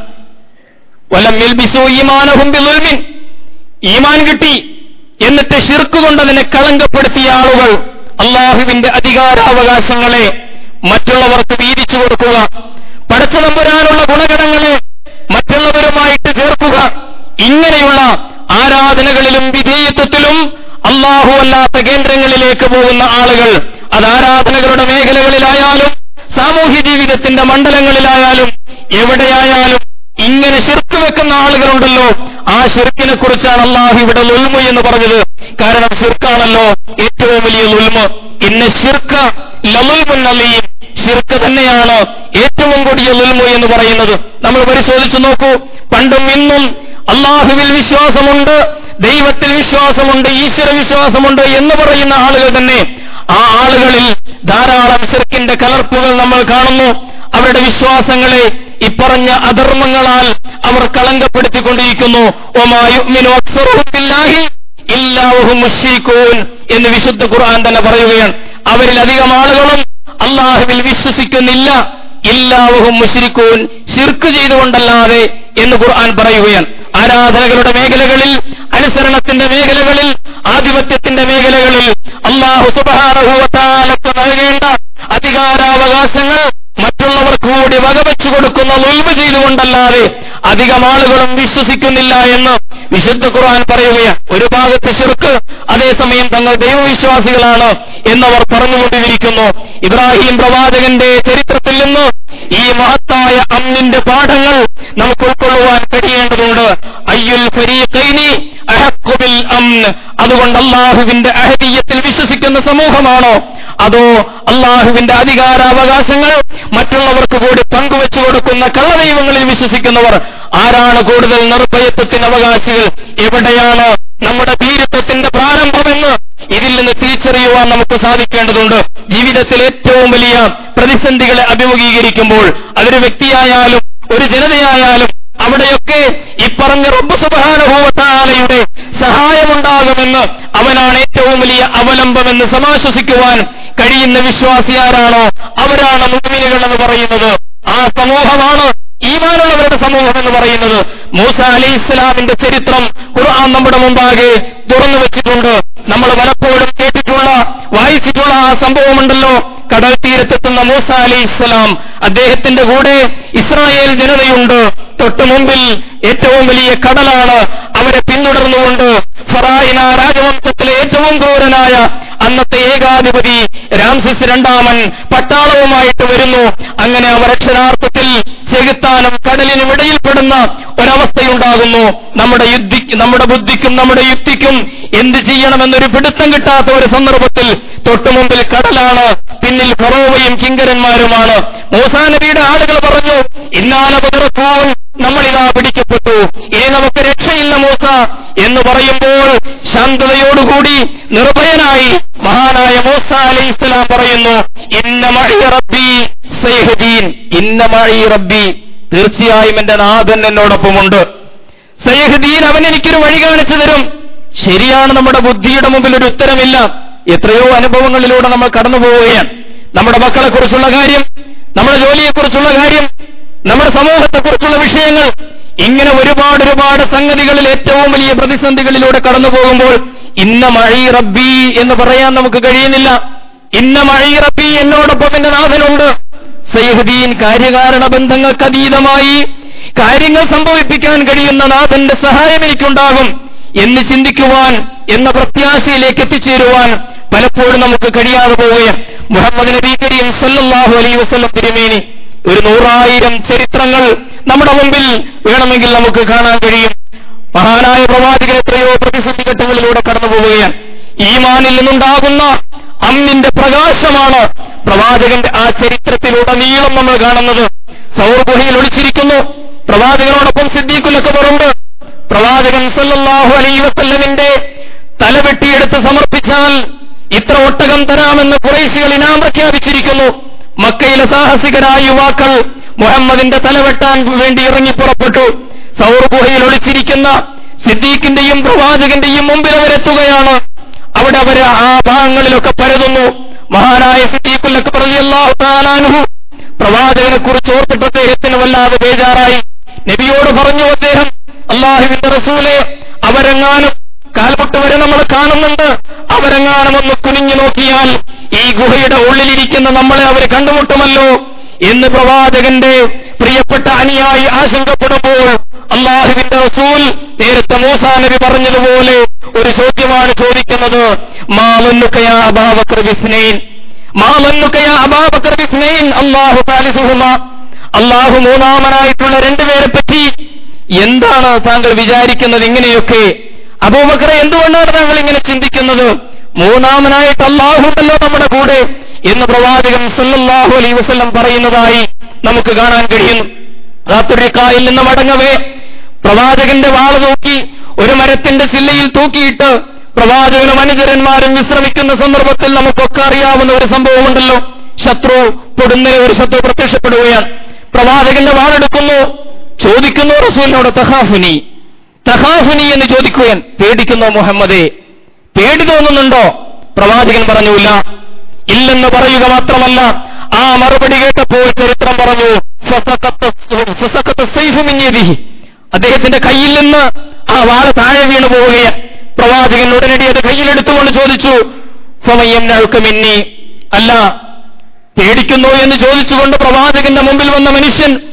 വലം യൽബിസു ഈമാനഹും ബിളുൽമിൻ ഈമാൻ കിട്ടി എന്നിട്ട് ഷിർക്ക് കൊണ്ട് അതിനെ കളങ്കപ്പെടുത്തിയ ആളുകൾ അള്ളാഹുവിന്റെ അധികാരാവകാശങ്ങളെ മറ്റുള്ളവർക്ക് വീതിച്ചു കൊടുക്കുക പടച്ചു നമ്പുരാനുള്ള ഗുണഗണങ്ങളെ മറ്റുള്ളവരുമായിട്ട് ചേർക്കുക ഇങ്ങനെയുള്ള ആരാധനകളിലും വിധേയത്വത്തിലും അള്ളാഹു അല്ലാത്ത കേന്ദ്രങ്ങളിലേക്ക് പോകുന്ന ആളുകൾ അത് ആരാധനകളുടെ മേഖലകളിലായാലും സാമൂഹ്യ ജീവിതത്തിന്റെ മണ്ഡലങ്ങളിലായാലും എവിടെയായാലും ഇങ്ങനെ ശിർക്ക് വെക്കുന്ന ആളുകളുണ്ടല്ലോ ആ ഷിർക്കിനെ കുറിച്ചാണ് അള്ളാഹു ഇവിടെ ലുൽമു എന്ന് പറഞ്ഞത് കാരണം ഷിർക്കാണല്ലോ ഏറ്റവും വലിയ ലുൽമ് ഇന്ന് ഷിർക്ക ലലുൽമുന്നലിയും ഷിർക്ക് തന്നെയാണ് ഏറ്റവും കൊടിയ ലുൽമു എന്ന് പറയുന്നത് നമ്മൾ പരിശോധിച്ചു നോക്കൂ പണ്ടും ഇന്നും അള്ളാഹുവിൽ വിശ്വാസമുണ്ട് ദൈവത്തിൽ വിശ്വാസമുണ്ട് ഈശ്വര വിശ്വാസമുണ്ട് എന്ന് പറയുന്ന ആളുകൾ തന്നെ ആ ആളുകളിൽ ധാരാളം ഷിർക്കിന്റെ കലർപ്പുകൾ നമ്മൾ കാണുന്നു അവരുടെ വിശ്വാസങ്ങളെ ഇപ്പറഞ്ഞ അധർമ്മങ്ങളാൽ അവർ കളങ്കപ്പെടുത്തിക്കൊണ്ടിരിക്കുന്നു ഒമായുമിനു അക്സറുബില്ലാഹി ഇല്ലാഹു മുഷീഖൂൻ എന്ന് വിശുദ്ധ ഖുർആൻ തന്നെ പറയുകയാണ് അവരിൽ അധികം ആളുകളും അള്ളാഹുവിൽ വിശ്വസിക്കുന്നില്ല ഇല്ലാവഹും മുഷിരിക്കൂൻ ശിർക്ക് ചെയ്തുകൊണ്ടല്ലാതെ എന്ന് ഖുർആൻ പറയുകയാണ് ആരാധനകളുടെ മേഖലകളിൽ അനുസരണത്തിന്റെ മേഖലകളിൽ ആധിപത്യത്തിന്റെ മേഖലകളിൽ അള്ളാഹു സുബാനഹുവത്താലത്ത് നൽകേണ്ട അധികാരാവകാശങ്ങൾ മറ്റുള്ളവർക്ക് കൂടി വകവെച്ചു കൊടുക്കുന്ന ഉൽവ് ചെയ്തുകൊണ്ടല്ലാതെ അധികം ആളുകളും വിശ്വസിക്കുന്നില്ല എന്ന് വിശുദ്ധ ഖുർആൻ പറയുകയാണ് ഒരു ഭാഗത്ത് ശിർക്ക് അതേസമയം തങ്ങൾ ദൈവവിശ്വാസികളാണ് എന്നവർ പറഞ്ഞുകൊണ്ടിരിക്കുന്നു ഇബ്രാഹിം പ്രവാചകന്റെ ചരിത്രത്തിൽ നിന്ന് ഈ മഹത്തായ അമ്മിന്റെ പാഠങ്ങൾ നമുക്ക് ഉൾക്കൊള്ളുവാൻ കഴിയേണ്ടതുണ്ട് അയ്യുൽ ഫരീഖൈനി അഹഖു ബിൽ അംൻ അതുകൊണ്ട് അള്ളാഹുവിന്റെ അഹദീയത്തിൽ വിശ്വസിക്കുന്ന സമൂഹമാണോ അതോ അള്ളാഹുവിന്റെ അധികാരാവകാശങ്ങൾ മറ്റുള്ളവർക്ക് കൂടി പങ്കുവെച്ചു കൊടുക്കുന്ന കള്ളദൈവങ്ങളിൽ വിശ്വസിക്കുന്നവർ ആരാണ് കൂടുതൽ നിർഭയത്വത്തിന് അവകാശികൾ എവിടെയാണ് നമ്മുടെ ഭീരുത്വത്തിന്റെ പ്രാരംഭമെന്ന് ഇതിൽ നിന്ന് തിരിച്ചറിയുവാൻ നമുക്ക് സാധിക്കേണ്ടതുണ്ട് ജീവിതത്തിൽ ഏറ്റവും വലിയ പ്രതിസന്ധികളെ അഭിമുഖീകരിക്കുമ്പോൾ അതൊരു വ്യക്തിയായാലും ഒരു ജനതയായാലും അവിടെയൊക്കെ ഈ പറഞ്ഞ റബ്ബ് സുബാനുഭൂവത്താലയുടെ സഹായമുണ്ടാകുമെന്ന് അവനാണ് ഏറ്റവും വലിയ അവലംബമെന്ന് സമാശ്വസിക്കുവാൻ കഴിയുന്ന വിശ്വാസി ആരാണോ അവരാണ് മുസ്ലിമുകൾ എന്ന് പറയുന്നത് ആ സമൂഹമാണ് ഈമാനുള്ളവരുടെ സമൂഹം എന്ന് പറയുന്നത് മൂസ അലി ഇസ്ലാമിന്റെ ചരിത്രം ഖുർആൻ നമ്മുടെ മുമ്പാകെ തുറന്നു വെച്ചിട്ടുണ്ട് നമ്മൾ പലപ്പോഴും കേട്ടിട്ടുള്ള വായിച്ചിട്ടുള്ള ആ സംഭവമുണ്ടല്ലോ കടൽ തീരത്തെത്തുന്ന മൂസ അലി ഇസ്ലാം അദ്ദേഹത്തിന്റെ കൂടെ ഇസ്രായേൽ ജനതയുണ്ട് തൊട്ടു മുമ്പിൽ ഏറ്റവും വലിയ കടലാണ് അവരെ പിന്തുടർന്നുകൊണ്ട് ഫറായിന രാജവംശത്തിലെ ഏറ്റവും ക്രൂരനായ അന്നത്തെ ഏകാധിപതി രാംസിസ് രണ്ടാമൻ പട്ടാളവുമായിട്ട് വരുന്നു അങ്ങനെ അവർ അക്ഷരാർത്ഥത്തിൽ ചെകുത്താനും കടലിനും ഇടയിൽപ്പെടുന്ന ഒരവസ്ഥയുണ്ടാകുന്നു നമ്മുടെ യുദ്ധി നമ്മുടെ ബുദ്ധിക്കും നമ്മുടെ യുക്തിക്കും എന്ത് ചെയ്യണമെന്നൊരു പിടുത്തം കിട്ടാത്ത ഒരു സന്ദർഭത്തിൽ തൊട്ടുമുമ്പിൽ കടലാണ് പിന്നിൽ ഫറോവയും കിങ്കരന്മാരുമാണ് മൂസാ നബിയുടെ ആളുകൾ പറഞ്ഞു ഇന്നാല ബദറക്കൂൻ നമ്മളിതാ പിടിക്കപ്പെട്ടു ഇനി നമുക്ക് രക്ഷയില്ല മൂസ എന്ന് പറയുമ്പോൾ ശാന്തതയോടുകൂടി നിർഭയനായി മഹാനായ മൂസ അലൈഹി ഇസ്ലാം പറയുന്നു ഇന്ന മഴി റബ്ബി സൈഹദീൻ ഇന്ന മഴി റബ്ബി തീർച്ചയായും എന്റെ നാഥൻ എന്നോടൊപ്പമുണ്ട് സൈഹദീൻ അവൻ എനിക്കൊരു വഴി കാണിച്ചു തരും ശരിയാണ് നമ്മുടെ ബുദ്ധിയുടെ മുമ്പിൽ ഒരു ഉത്തരമില്ല എത്രയോ അനുഭവങ്ങളിലൂടെ നമ്മൾ കടന്നു പോവുകയാണ് നമ്മുടെ മക്കളെ കുറിച്ചുള്ള കാര്യം നമ്മുടെ ജോലിയെക്കുറിച്ചുള്ള കാര്യം നമ്മുടെ സമൂഹത്തെക്കുറിച്ചുള്ള വിഷയങ്ങൾ ഇങ്ങനെ ഒരുപാട് ഒരുപാട് സംഗതികളിൽ ഏറ്റവും വലിയ പ്രതിസന്ധികളിലൂടെ കടന്നു പോകുമ്പോൾ ഇന്ന മഴി റബ്ബി എന്ന് പറയാൻ നമുക്ക് കഴിയുന്നില്ല ഇന്ന മഴി റബ്ബി എന്നോടൊപ്പം എന്റെ നാഥനുണ്ട് സൈഹുദ്ദീൻ കാര്യകാരണ ബന്ധങ്ങൾക്ക് അതീതമായി കാര്യങ്ങൾ സംഭവിപ്പിക്കാൻ കഴിയുന്ന നാഥന്റെ സഹായം എനിക്കുണ്ടാകും എന്ന് ചിന്തിക്കുവാൻ എന്ന പ്രത്യാശയിലേക്ക് എത്തിച്ചേരുവാൻ പലപ്പോഴും നമുക്ക് കഴിയാതെ പോവുകയാണ് മുഹമ്മദ് നബി കരീം സല്ലല്ലാഹു അലൈഹി വസല്ലം തിരുമേനി ഒരു നൂറായിരം ചരിത്രങ്ങൾ നമ്മുടെ മുമ്പിൽ വേണമെങ്കിൽ നമുക്ക് കാണാൻ കഴിയും മഹാനായ പ്രവാചകൻ എത്രയോ പ്രതിസന്ധി ഘട്ടങ്ങളിലൂടെ കടന്നു പോവുകയാണ് ഈമാനിൽ നിന്നുണ്ടാകുന്ന അമ്മിന്റെ പ്രകാശമാണ് പ്രവാചകന്റെ ആ ചരിത്രത്തിലുടനീളം നമ്മൾ കാണുന്നത് സൗർഗുഹയിൽ ഒളിച്ചിരിക്കുന്നു പ്രവാചകനോടൊപ്പം സിദ്ദീഖുലൊക്കെ പുറമ്പ് പ്രവാചകൻ സല്ലല്ലാഹു അലൈഹി വസല്ലമിന്റെ തല വെട്ടിയെടുത്ത് സമർപ്പിച്ചാൽ ഇത്ര ഒട്ടകം തരാമെന്ന് കുറേശികൾ ഇനാം പ്രഖ്യാപിച്ചിരിക്കുന്നു മക്കയിലെ സാഹസികരായ യുവാക്കൾ മുഹമ്മദിന്റെ തലവെട്ടാൻ വേണ്ടി ഇറങ്ങി പുറപ്പെട്ടു സൗർ ഗുഹയിൽ ഒളിച്ചിരിക്കുന്ന സിദ്ദീഖിന്റെയും പ്രവാചകന്റെയും മുമ്പിൽ അവരെത്തുകയാണ് അവിടെ അവർ ആ ഭാഗങ്ങളിലൊക്കെ പരതുന്നു മഹാനായ സിദ്ദീഖുല്ലൊക്കെ പറഞ്ഞല്ലാഹു താലാനുഹു പ്രവാചകനെ കുറിച്ച് ഓർത്തിട്ട് അദ്ദേഹത്തിന് വല്ലാതെ ബേജാറായി നബിയോട് പറഞ്ഞു അദ്ദേഹം അള്ളാഹുവിന്റെ റസൂലെ അവരെങ്ങാനും കാൽമുട്ട് വരെ നമ്മൾ കാണുന്നുണ്ട് അവരെങ്ങാനും ഒന്ന് കുനിഞ്ഞു നോക്കിയാൽ ഈ ഗുഹയുടെ ഉള്ളിലിരിക്കുന്ന നമ്മളെ അവർ കണ്ടുമുട്ടുമല്ലോ എന്ന് പ്രവാചകന്റെ പ്രിയപ്പെട്ട അനുയായി ആശങ്കപ്പെടുമ്പോൾ അള്ളാഹുവിന്റെ റസൂൽ നേരത്തെ മൂസാ നബി പറഞ്ഞതുപോലെ ഒരു ചോദ്യമാണ് ചോദിക്കുന്നത് മാലൊന്നുക്കയാ അബാബക്കർ വിസ്നൈൻ മാലൊന്നുക്കയാ അബാബക്കർ വിസ്നൈൻ അള്ളാഹു താലിസുഹുമ അള്ളാഹു മൂന്നാമനായിട്ടുള്ള രണ്ടുപേരെ പറ്റി എന്താണ് താങ്കൾ വിചാരിക്കുന്നത് ഇങ്ങനെയൊക്കെ അബൂബക്കറെ എന്തുകൊണ്ടാണ് താങ്കൾ ഇങ്ങനെ ചിന്തിക്കുന്നത് മൂന്നാമനായിട്ട് അള്ളാഹുണ്ടല്ലോ നമ്മുടെ കൂടെ എന്ന് പ്രവാചകൻ സല്ലല്ലാഹു അലൈഹി വസല്ലം പറയുന്നതായി നമുക്ക് കാണാൻ കഴിയുന്നു റാത്തുരിക്കായിൽ നിന്ന് മടങ്ങവേ പ്രവാചകന്റെ വാള് നോക്കി ഒരു മരത്തിന്റെ ചില്ലയിൽ തൂക്കിയിട്ട് പ്രവാചകനും അനുചരന്മാരും വിശ്രമിക്കുന്ന സന്ദർഭത്തിൽ നമുക്കൊക്കെ അറിയാവുന്ന ഒരു സംഭവമുണ്ടല്ലോ ശത്രു പൊടുന്നനെ ഒരു ശത്രു പ്രത്യക്ഷപ്പെടുകയാണ് പ്രവാചകന്റെ വാളെടുക്കുന്നു ചോദിക്കുന്നു റസൂലിനോട് തഹാഫുനി തഹാഫുനി എന്ന് ചോദിക്കുകയാൻ പേടിക്കുന്നു മുഹമ്മദേ പേടി തോന്നുന്നുണ്ടോ പ്രവാചകൻ പറഞ്ഞില്ല ഇല്ലെന്ന് പറയുക മാത്രമല്ല ആ മറുപടി കേട്ടപ്പോൾ ചരിത്രം പറഞ്ഞു ഫസഖത്ത സൈഫു മിൻ യദിഹി. അദ്ദേഹത്തിന്റെ കയ്യിൽ നിന്ന് ആ വാള് താഴെ വീണു പോവുകയാണ് പ്രവാചകൻ ഉടനടി അത് കയ്യിലെടുത്തുകൊണ്ട് ചോദിച്ചു സമയം മിന്നി അല്ല പേടിക്കുന്നു എന്ന് ചോദിച്ചുകൊണ്ട് പ്രവാചകന്റെ മുമ്പിൽ വന്ന മനുഷ്യൻ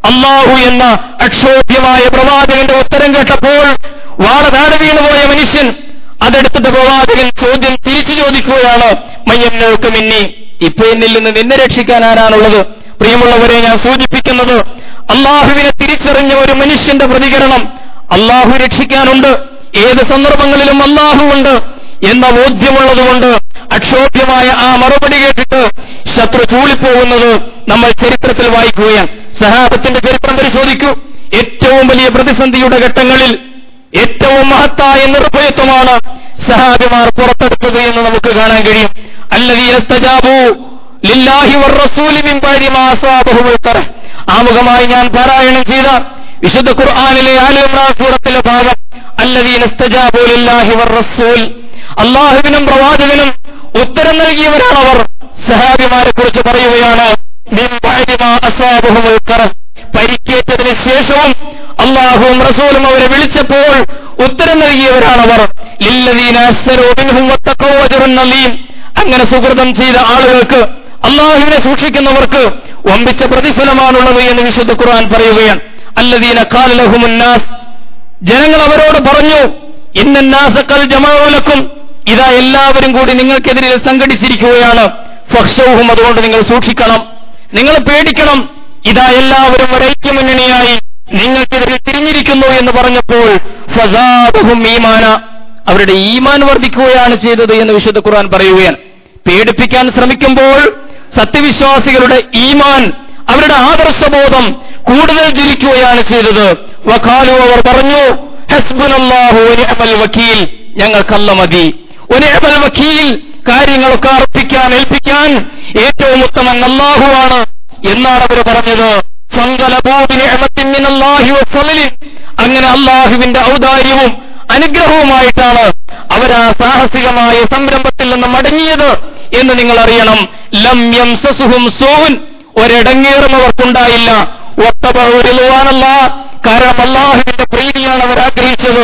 അള്ളാഹു എന്ന അക്ഷോഭ്യമായ പ്രവാചകന്റെ ഉത്തരം കേട്ടപ്പോൾ വാള താഴെ വീണുപോയ മനുഷ്യൻ അതെടുത്തിട്ട് പ്രവാചകൻ ചോദ്യം തിരിച്ചു ചോദിക്കുകയാണ് മയ്യന്നോക്ക് മിന്നി ഇപ്പൊ എന്നിൽ നിന്ന് നിന്നെ രക്ഷിക്കാൻ ആരാണുള്ളത് പ്രിയമുള്ളവരെ ഞാൻ സൂചിപ്പിക്കുന്നത് അള്ളാഹുവിനെ തിരിച്ചറിഞ്ഞ ഒരു മനുഷ്യന്റെ പ്രതികരണം അള്ളാഹു രക്ഷിക്കാനുണ്ട് ഏത് സന്ദർഭങ്ങളിലും അള്ളാഹു ഉണ്ട് എന്ന ബോധ്യമുള്ളതുകൊണ്ട് അക്ഷോഭ്യമായ ആ മറുപടി കേട്ടിട്ട് ശത്രു ചൂളിപ്പോകുന്നത് നമ്മൾ ചരിത്രത്തിൽ വായിക്കുകയാണ് സഹാബത്തിന്റെ ചരിത്രം പരിശോധിക്കൂ ഏറ്റവും വലിയ പ്രതിസന്ധിയുടെ ഘട്ടങ്ങളിൽ ഏറ്റവും മഹത്തായ നിർഭയത്വമാണ് സഹാബിമാർ പുറത്തെടുത്തത് എന്ന് നമുക്ക് കാണാൻ കഴിയും അല്ലതീനസ്തജാബു ലില്ലാഹി വറസൂലി മിൻ ബഅദി മാ അസാബഹുൽ ഖറഹ് ആമുഖമായി ഞാൻ പാരായണം ചെയ്ത വിശുദ്ധ ഖുർആനിലെ ആലു ഇമ്രാൻ സൂറത്തിലെ ഭാഗം അല്ലതീനസ്തജാബു ലില്ലാഹി വറസൂൽ അള്ളാഹുവിനും പ്രവാചകനും ഉത്തരം നൽകിയവരാണ് അവർ സഹാബിമാരെ കുറിച്ച് പറയുകയാണ് മിൻ ബഅദി മാ അസാബഹുൽ ഖറഹ് പരിക്കേറ്റതിന് ശേഷവും അള്ളാഹുവും റസൂലും അവരെ വിളിച്ചപ്പോൾ ഉത്തരം നൽകിയവരാണവർ ലില്ലദീന അസ്സറൂ മിൻഹും വത്തഖൂ അജ്റുൻ അലീം അങ്ങനെ സുഹൃതം ചെയ്ത ആളുകൾക്ക് അള്ളാഹുവിനെ സൂക്ഷിക്കുന്നവർക്ക് വമ്പിച്ച പ്രതിഫലമാണുള്ളത് എന്ന് വിശുദ്ധ ഖുർആൻ പറയുകയാണ് അല്ലദീന കാലലഹുമുന്നാസ് ജനങ്ങൾ അവരോട് പറഞ്ഞു ഇന്നാസക്കൽ ജമാലക്കും ഇതാ എല്ലാവരും കൂടി നിങ്ങൾക്കെതിരെ സംഘടിച്ചിരിക്കുകയാണ് ഫക്ഷവും അതുകൊണ്ട് നിങ്ങൾ സൂക്ഷിക്കണം നിങ്ങൾ പേടിക്കണം ഇതാ എല്ലാവരും ഒരൈക്യമുന്നണിയായി നിങ്ങൾക്കെതിരെ തിരിഞ്ഞിരിക്കുന്നു എന്ന് പറഞ്ഞപ്പോൾ ഫസാദഹും ഈമാന അവരുടെ ഈമാൻ വർദ്ധിക്കുകയാണ് ചെയ്തത് എന്ന് വിശുദ്ധ ഖുർആൻ പറയുകയാണ് പേടിപ്പിക്കാൻ ശ്രമിക്കുമ്പോൾ സത്യവിശ്വാസികളുടെ ഈമാൻ അവരുടെ ആദർശബോധം കൂടുതൽ ജ്വലിക്കുകയാണ് ചെയ്തത് വഖാലു അവർ പറഞ്ഞു ഹസ്ബുനല്ലാഹു വനിഅമൽ വക്കീൽ ഞങ്ങൾക്കല്ല മതി ഒനിഅമൽ വക്കീൽ കാര്യങ്ങളൊക്കെ അർപ്പിക്കാൻ ഏൽപ്പിക്കാൻ ഏറ്റവും ഉത്തമൻ അല്ലാഹുവാണ് എന്നാണ് അവർ പറഞ്ഞത് അങ്ങനെ അള്ളാഹുവിന്റെ ഔദാര്യവും അനുഗ്രഹവുമായിട്ടാണ് അവരാ സാഹസികമായ സംരംഭത്തിൽ നിന്ന് മടങ്ങിയത് എന്ന് നിങ്ങൾ അറിയണം ലം യംസസുഹും സൂൻ ഒരിടങ്ങേറുന്നവർക്കുണ്ടായില്ല ഒത്തപൗരുവാനല്ല കാരണം അള്ളാഹുവിന്റെ പ്രീതിയാണ് അവർ ആഗ്രഹിച്ചത്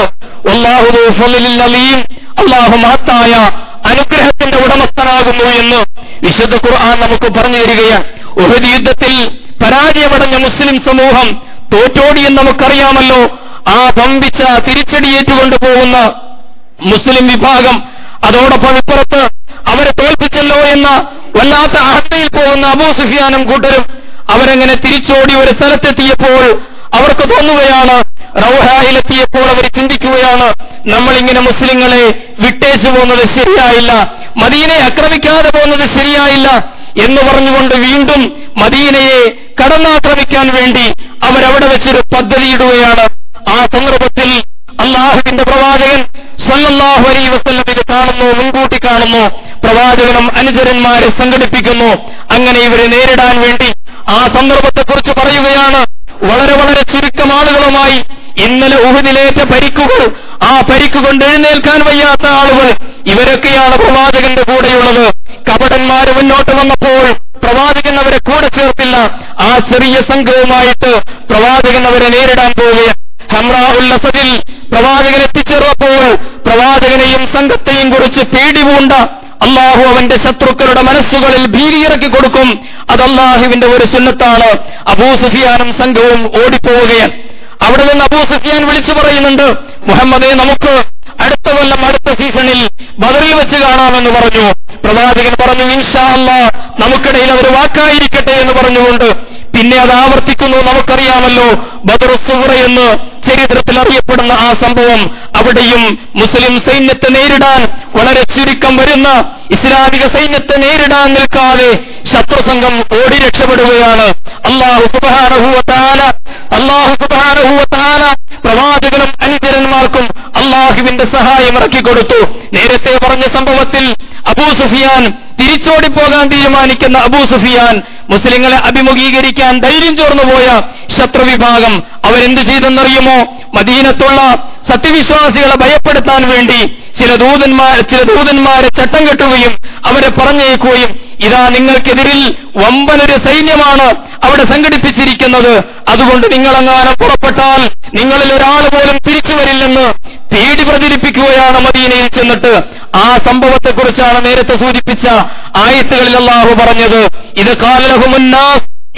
അള്ളാഹുലീം അള്ളാഹു മഹത്തായ അനുഗ്രഹത്തിന്റെ ഉടമസ്ഥനാകുന്നു എന്ന് വിശുദ്ധ ഖുർആൻ നമുക്ക് പറഞ്ഞു തരികയാണ് ഉഹദ് യുദ്ധത്തിൽ പരാജയമടഞ്ഞ മുസ്ലിം സമൂഹം തോറ്റോടിയെന്ന് നമുക്കറിയാമല്ലോ ആ പമ്പിച്ച തിരിച്ചടിയേറ്റുകൊണ്ട് പോകുന്ന മുസ്ലിം വിഭാഗം അതോടൊപ്പം ഇപ്പുറത്ത് അവരെ തോൽപ്പിച്ചല്ലോ എന്ന വല്ലാത്ത ആഹ്തയിൽ പോകുന്ന അബൂ സുഫിയാനും കൂട്ടരും അവരെങ്ങനെ തിരിച്ചോടി ഒരു സ്ഥലത്തെത്തിയപ്പോൾ അവർക്ക് തോന്നുകയാണ് റൗഹായിലെത്തിയപ്പോൾ അവർ ചിന്തിക്കുകയാണ് നമ്മളിങ്ങനെ മുസ്ലിങ്ങളെ വിട്ടേച്ചു പോകുന്നത് ശരിയായില്ല മദീനെ ആക്രമിക്കാതെ പോകുന്നത് ശരിയായില്ല എന്ന് പറഞ്ഞുകൊണ്ട് വീണ്ടും മദീനയെ കടന്നാക്രമിക്കാൻ വേണ്ടി അവരവിടെ വെച്ചൊരു പദ്ധതിയിടുകയാണ് ആ സന്ദർഭത്തിൽ അള്ളാഹുവിന്റെ പ്രവാചകൻ സല്ലല്ലാഹു അലൈഹി വസല്ലം ഇത് കാണുന്നു മുൻകൂട്ടി കാണുന്നു പ്രവാചകനും അനുചരന്മാരെ സംഘടിപ്പിക്കുന്നു അങ്ങനെ ഇവരെ നേരിടാൻ വേണ്ടി ആ സന്ദർഭത്തെക്കുറിച്ച് പറയുകയാണ് വളരെ വളരെ ചുരുക്കം ആളുകളുമായി ഇന്നലെ ഉഹുദിലേറ്റ പരിക്കുകൾ ആ പരിക്ക് കൊണ്ട് എഴുന്നേൽക്കാൻ വയ്യാത്ത ആളുകൾ ഇവരൊക്കെയാണ് പ്രവാചകന്റെ കൂടെയുള്ളത് കപടന്മാര് മുന്നോട്ട് വന്നപ്പോൾ പ്രവാചകൻ അവരെ കൂടെ ചേർത്തില്ല ആ ചെറിയ സംഘവുമായിട്ട് പ്രവാചകൻ അവരെ നേരിടാൻ പോവുകയാണ് ഹംറാഉല്ലസദിൽ പ്രവാചകൻ എത്തിച്ചേർന്നപ്പോൾ പ്രവാചകനെയും സംഘത്തെയും കുറിച്ച് പേടി പൂണ്ട അള്ളാഹു അവന്റെ ശത്രുക്കളുടെ മനസ്സുകളിൽ ഭീതി ഇറക്കി കൊടുക്കും അത് അള്ളാഹുവിന്റെ ഒരു സുന്നത്താണ് അബൂ സുഫിയാനും സംഘവും ഓടിപ്പോവുകയാണ് അവിടെ നിന്ന് അബൂ സുഫിയാൻ വിളിച്ചു പറയുന്നുണ്ട് മുഹമ്മദെ നമുക്ക് അടുത്ത കൊല്ലം അടുത്ത സീസണിൽ ബദറിൽ വെച്ച് കാണാമെന്ന് പറഞ്ഞു പ്രവാചകൻ പറഞ്ഞു ഇൻഷാ അല്ലാ നമുക്കിടയിൽ അവർ വാക്കായിരിക്കട്ടെ എന്ന് പറഞ്ഞുകൊണ്ട് പിന്നെ അത് ആവർത്തിക്കുന്നു നമുക്കറിയാമല്ലോ ബദർ സുഹറ എന്ന് ചരിത്രത്തിൽ അറിയപ്പെടുന്ന ആ സംഭവം അവിടെയും മുസ്ലിം സൈന്യത്തെ നേരിടാൻ വളരെ ചുരുക്കം വരുന്ന ഇസ്ലാമിക സൈന്യത്തെ നേരിടാൻ നിൽക്കാതെ ശത്രുസംഘം ഓടി രക്ഷപ്പെടുകയാണ് അള്ളാഹു സുബാനഹുവത്താല അള്ളാഹു സുബാനഹുവത്താല പ്രവാചകനും അനുചരന്മാർക്കും അള്ളാഹുവിന്റെ സഹായം ഇറക്കിക്കൊടുത്തു നേരത്തെ പറഞ്ഞ സംഭവത്തിൽ അബൂ സുഫിയാൻ തിരിച്ചോടിപ്പോകാൻ തീരുമാനിക്കുന്ന അബൂ സുഫിയാൻ മുസ്ലിങ്ങളെ അഭിമുഖീകരിക്കാൻ ധൈര്യം ചോർന്നുപോയ ശത്രുവിഭാഗം അവരെന്ത് ചെയ്തെന്നറിയുമോ മദീനത്തുള്ള സത്യവിശ്വാസികളെ ഭയപ്പെടുത്താൻ വേണ്ടി ചില ദൂതന്മാർ ചില ദൂതന്മാരെ ചട്ടം കെട്ടുകയും അവരെ പറഞ്ഞേക്കുകയും ഇതാ നിങ്ങൾക്കെതിരിൽ വമ്പനൊരു സൈന്യമാണ് അവിടെ സംഘടിപ്പിച്ചിരിക്കുന്നത് അതുകൊണ്ട് നിങ്ങളെങ്ങാനും പുറപ്പെട്ടാൽ നിങ്ങളിൽ ഒരാൾ പോലും തിരിച്ചു വരില്ലെന്ന് പേടി പ്രചരിപ്പിക്കുകയാണ് മദീനയിൽ ചെന്നിട്ട് ആ സംഭവത്തെക്കുറിച്ചാണ് നേരത്തെ സൂചിപ്പിച്ച ആയത്തുകളിൽ അള്ളാഹു പറഞ്ഞത് ഇത് കാലലഹുമുന്നാസ്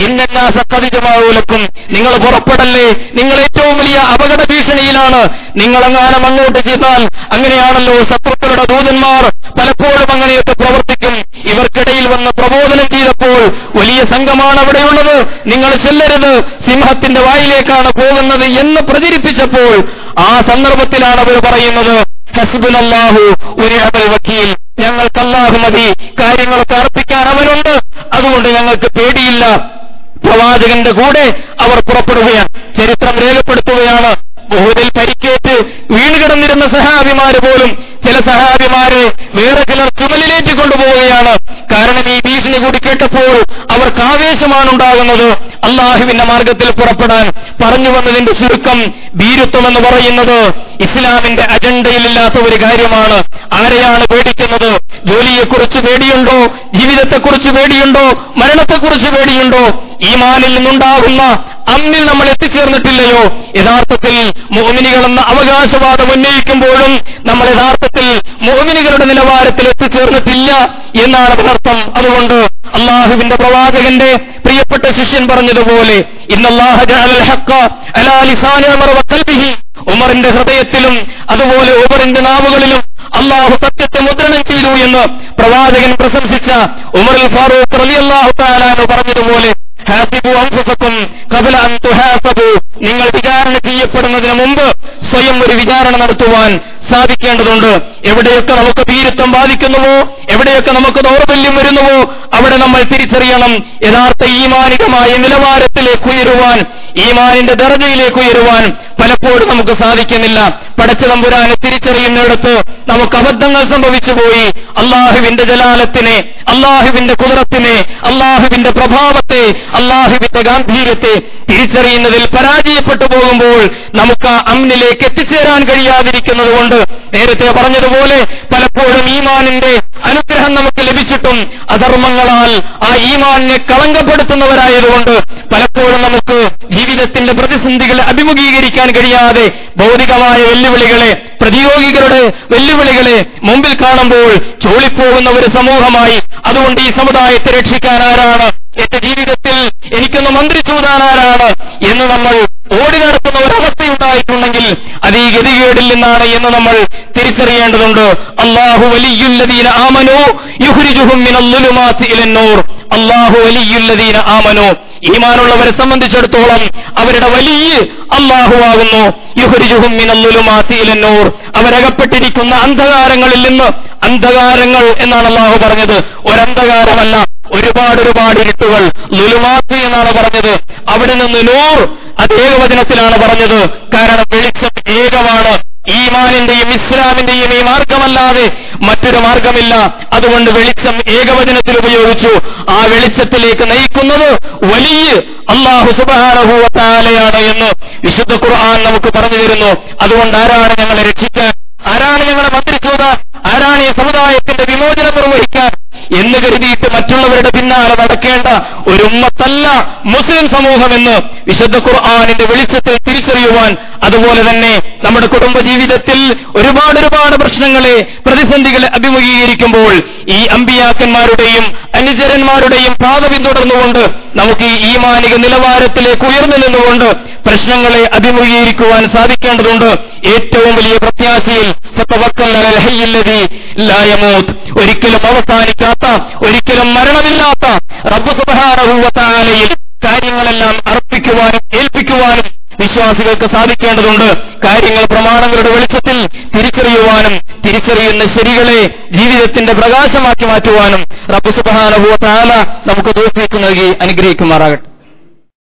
ഇന്നാസ കവിജമാവൂലക്കും നിങ്ങൾ പുറപ്പെടല്ലേ നിങ്ങൾ ഏറ്റവും വലിയ അപകട ഭീഷണിയിലാണ് നിങ്ങളെങ്ങാനും അങ്ങോട്ട് ചെയ്താൽ അങ്ങനെയാണല്ലോ ശത്രുക്കളുടെ ദൂതന്മാർ പലപ്പോഴും അങ്ങനെയൊക്കെ പ്രവർത്തിക്കും ഇവർക്കിടയിൽ വന്ന് പ്രബോധനം ചെയ്തപ്പോൾ വലിയ സംഘമാണ് അവിടെയുള്ളത് നിങ്ങൾ ചെല്ലരുത് സിംഹത്തിന്റെ വായിലേക്കാണ് പോകുന്നത് എന്ന് പ്രചരിപ്പിച്ചപ്പോൾ ആ സന്ദർഭത്തിലാണ് അവർ പറയുന്നത് ഹസ്ബുനല്ലാഹു ഉനിഅമൽ വക്കീൽ ഞങ്ങൾക്ക് അല്ലാഹു മതി കാര്യങ്ങളൊക്കെ അർപ്പിക്കാൻ അവനുണ്ട് അതുകൊണ്ട് ഞങ്ങൾക്ക് പേടിയില്ല പ്രവാചകന്റെ കൂടെ അവർ പുറപ്പെടുകയാണ് ചരിത്രം രേഖപ്പെടുത്തുകയാണ് ബഹുദിൽ പരിക്കേറ്റ് വീണുകിടന്നിരുന്ന സഹാബിമാര് പോലും ചില സഹാബിമാരെ വേറെ ചിലർ ചുമലിലേറ്റ് കൊണ്ടുപോവുകയാണ് കാരണം ഈ ഭീഷണി കൂടി കേട്ടപ്പോൾ അവർക്ക് ആവേശമാണ് ഉണ്ടാകുന്നത് അള്ളാഹുവിന്റെ മാർഗത്തിൽ പുറപ്പെടാൻ പറഞ്ഞു വന്നതിന്റെ ചുരുക്കം ഭീരുത്വം എന്ന് പറയുന്നത് ഇസ്ലാമിന്റെ അജണ്ടയിലില്ലാത്ത ഒരു കാര്യമാണ് ആരെയാണ് പേടിക്കുന്നത് ജോലിയെക്കുറിച്ച് പേടിയുണ്ടോ ജീവിതത്തെക്കുറിച്ച് പേടിയുണ്ടോ മരണത്തെക്കുറിച്ച് പേടിയുണ്ടോ ഈ മാനിൽ നിന്നുണ്ടാകുന്ന അന്നിൽ നമ്മൾ എത്തിച്ചേർന്നിട്ടില്ലയോ യഥാർത്ഥത്തിൽ മോമിനികളെന്ന അവകാശവാദം ഉന്നയിക്കുമ്പോഴും നമ്മൾ യഥാർത്ഥത്തിൽ മോമിനികളുടെ നിലവാരത്തിൽ എത്തിച്ചേർന്നിട്ടില്ല എന്നാണ് അതിനർത്ഥം അതുകൊണ്ട് അള്ളാഹുവിന്റെ പ്രവാചകന്റെ പ്രിയപ്പെട്ട ശിഷ്യൻ പറഞ്ഞതുപോലെ ഇന്നല്ലാഹ ജഅലൽ ഹഖ്ഖ അലാ ലിസാനി ഉമർ വഖൽബിഹി ഉമറിന്റെ ഹൃദയത്തിലും അതുപോലെ ഉമറിന്റെ നാവുകളിലും അള്ളാഹു സത്യത്തെ മുദ്രണം ചെയ്തു എന്ന് പ്രവാചകൻ പ്രശംസിച്ച ഉമറുൽ ഫാറൂഖ് റളിയല്ലാഹു തആല എന്ന് പറഞ്ഞതുപോലെ ഹാസിബു അൻഫുസക്കും ഖബല അൻ തുഹാസബു നിങ്ങൾ വിചാരണ ചെയ്യപ്പെടുന്നതിന് മുമ്പ് സ്വയം ഒരു വിചാരണ നടത്തുവാൻ സാധിക്കേണ്ടതുണ്ട് എവിടെയൊക്കെ നമുക്ക് ഭീരുത്വം ബാധിക്കുന്നുവോ എവിടെയൊക്കെ നമുക്ക് ദൗർബല്യം വരുന്നുവോ അവിടെ നമ്മൾ തിരിച്ചറിയണം യഥാർത്ഥ ഈമാനികമായ നിലവാരത്തിലേക്ക് ഉയരുവാൻ ഈമാനിന്റെ ദർജയിലേക്ക് ഉയരുവാൻ പലപ്പോഴും നമുക്ക് സാധിക്കുന്നില്ല പടച്ചതമ്പുരാനെ തിരിച്ചറിയുന്നിടത്ത് നമുക്ക് അബദ്ധങ്ങൾ സംഭവിച്ചു പോയി അള്ളാഹുവിന്റെ ജലാലത്തിനെ അള്ളാഹുവിന്റെ കുതിരത്തിനെ അള്ളാഹുവിന്റെ പ്രഭാവത്തെ അള്ളാഹുവിന്റെ ഗാംഭീര്യത്തെ തിരിച്ചറിയുന്നതിൽ പരാജയപ്പെട്ടു പോകുമ്പോൾ നമുക്ക് ആ അമ്നിലേക്ക് എത്തിച്ചേരാൻ കഴിയാതിരിക്കുന്നത് കൊണ്ട് നേരത്തെ പറഞ്ഞതുപോലെ പലപ്പോഴും ഈമാനിന്റെ അനുഗ്രഹം നമുക്ക് ലഭിച്ചിട്ടും അധർമ്മങ്ങളാൽ ആ ഈമാനിനെ കളങ്കപ്പെടുത്തുന്നവരായതുകൊണ്ട് പലപ്പോഴും നമുക്ക് ജീവിതത്തിന്റെ പ്രതിസന്ധികളെ അഭിമുഖീകരിക്കാൻ കഴിയാതെ ഭൗതികമായ വെല്ലുവിളികളെ പ്രതിയോഗികളുടെ വെല്ലുവിളികളെ മുമ്പിൽ കാണുമ്പോൾ ചോളിപ്പോകുന്ന ഒരു സമൂഹമായി അതുകൊണ്ട് ഈ സമുദായത്തെ രക്ഷിക്കാൻ ആരാണ് എന്റെ ജീവിതത്തിൽ എനിക്കൊന്ന് മന്ത്രിച്ചൂതാൻ ആരാണ് എന്ന് നമ്മൾ ഓടി നടത്തുന്ന ഒരവസ്ഥയുണ്ടായിട്ടുണ്ടെങ്കിൽ അത് ഈ ഗതികേടിൽ നിന്നാണ് എന്ന് നമ്മൾ തിരിച്ചറിയേണ്ടതുണ്ട് അള്ളാഹു വലിയുല്ലദീന ആമനോ യുഹ്രിജുഹും മിനല്ലുലുമാത്തി ഇലന്നൂർ അള്ളാഹു വലിയുല്ലദീന ആമനോ ഈമാനുള്ളവരെ സംബന്ധിച്ചിടത്തോളം അവരുടെ വലിയ അള്ളാഹുവാകുന്നു യുഹരിജുഹും മിനല്ലുലുമാത്തി ഇലന്നൂർ അവരകപ്പെട്ടിരിക്കുന്ന അന്ധകാരങ്ങളിൽ നിന്ന് അന്ധകാരങ്ങൾ എന്നാണ് അള്ളാഹു പറഞ്ഞത് ഒരന്ധകാരമല്ല ഒരുപാട് ഒരുപാട് ഇരുട്ടുകൾ ലുലുമാത്ത് എന്നാണ് പറഞ്ഞത് അവിടെ നിന്ന് നൂർ അത് ഏകവചനത്തിലാണ് പറഞ്ഞത് കാരണം വെളിച്ചം ഏകമാണ് ഈമാനിന്റെയും ഇസ്ലാമിന്റെയും ഈ മാർഗമല്ലാതെ മറ്റൊരു മാർഗമില്ല അതുകൊണ്ട് വെളിച്ചം ഏകവചനത്തിൽ ഉപയോഗിച്ചു ആ വെളിച്ചത്തിലേക്ക് നയിക്കുന്നത് വലിയ അള്ളാഹു സുബാനഹുവത്താലയാണ് എന്ന് വിശുദ്ധ ഖുർആൻ നമുക്ക് പറഞ്ഞു തരുന്നു അതുകൊണ്ട് ആരാണ് ഞങ്ങളെ രക്ഷിക്കാൻ ആരാണ് ഞങ്ങളെ മന്ത്രിച്ചത് ആരാണ് ഈ സമുദായത്തിന്റെ വിമോചനം നിർവഹിക്കാൻ എന്ന് കരുതിയിട്ട് മറ്റുള്ളവരുടെ പിന്നാലെ നടക്കേണ്ട ഒരു ഉമ്മത്തല്ല മുസ്ലിം സമൂഹമെന്ന് വിശുദ്ധ ഖുർആാനിന്റെ വെളിച്ചത്തെ തിരിച്ചറിയുവാൻ അതുപോലെ തന്നെ നമ്മുടെ കുടുംബ ജീവിതത്തിൽ ഒരുപാട് ഒരുപാട് പ്രശ്നങ്ങളെ പ്രതിസന്ധികളെ അഭിമുഖീകരിക്കുമ്പോൾ ഈ അമ്പിയാക്കന്മാരുടെയും അനുചരന്മാരുടെയും പാത പിന്തുടർന്നുകൊണ്ട് നമുക്ക് ഈ ഈമാനിക നിലവാരത്തിലേക്ക് ഉയർന്നു നിന്നുകൊണ്ട് പ്രശ്നങ്ങളെ അഭിമുഖീകരിക്കുവാൻ സാധിക്കേണ്ടതുണ്ട് ഏറ്റവും വലിയ പ്രത്യാശയിൽ ഫതവക്കൽ അലൽ ഹയ്യില്ലദീ ലാ യമൂത്ത് ഒരിക്കലും അവസാനിക്കാത്ത ഒരിക്കലും മരണമില്ലാത്ത റബ്ബ് സുബ്ഹാനഹു വ തആലയിൽ കാര്യങ്ങളെല്ലാം അർപ്പിക്കുവാനും ഏൽപ്പിക്കുവാനും വിശ്വാസികൾക്ക് സാധിക്കേണ്ടതുണ്ട് കാര്യങ്ങൾ പ്രമാണങ്ങളുടെ വെളിച്ചത്തിൽ തിരിച്ചറിയുവാനും തിരിച്ചറിയുന്ന ശരികളെ ജീവിതത്തിന്റെ പ്രകാശമാക്കി മാറ്റുവാനും റബ്ബ് സുബ്ഹാനഹു വ തആല നമുക്ക് തോഫീക്ക് നൽകി അനുഗ്രഹിക്കുമാറാകട്ടെ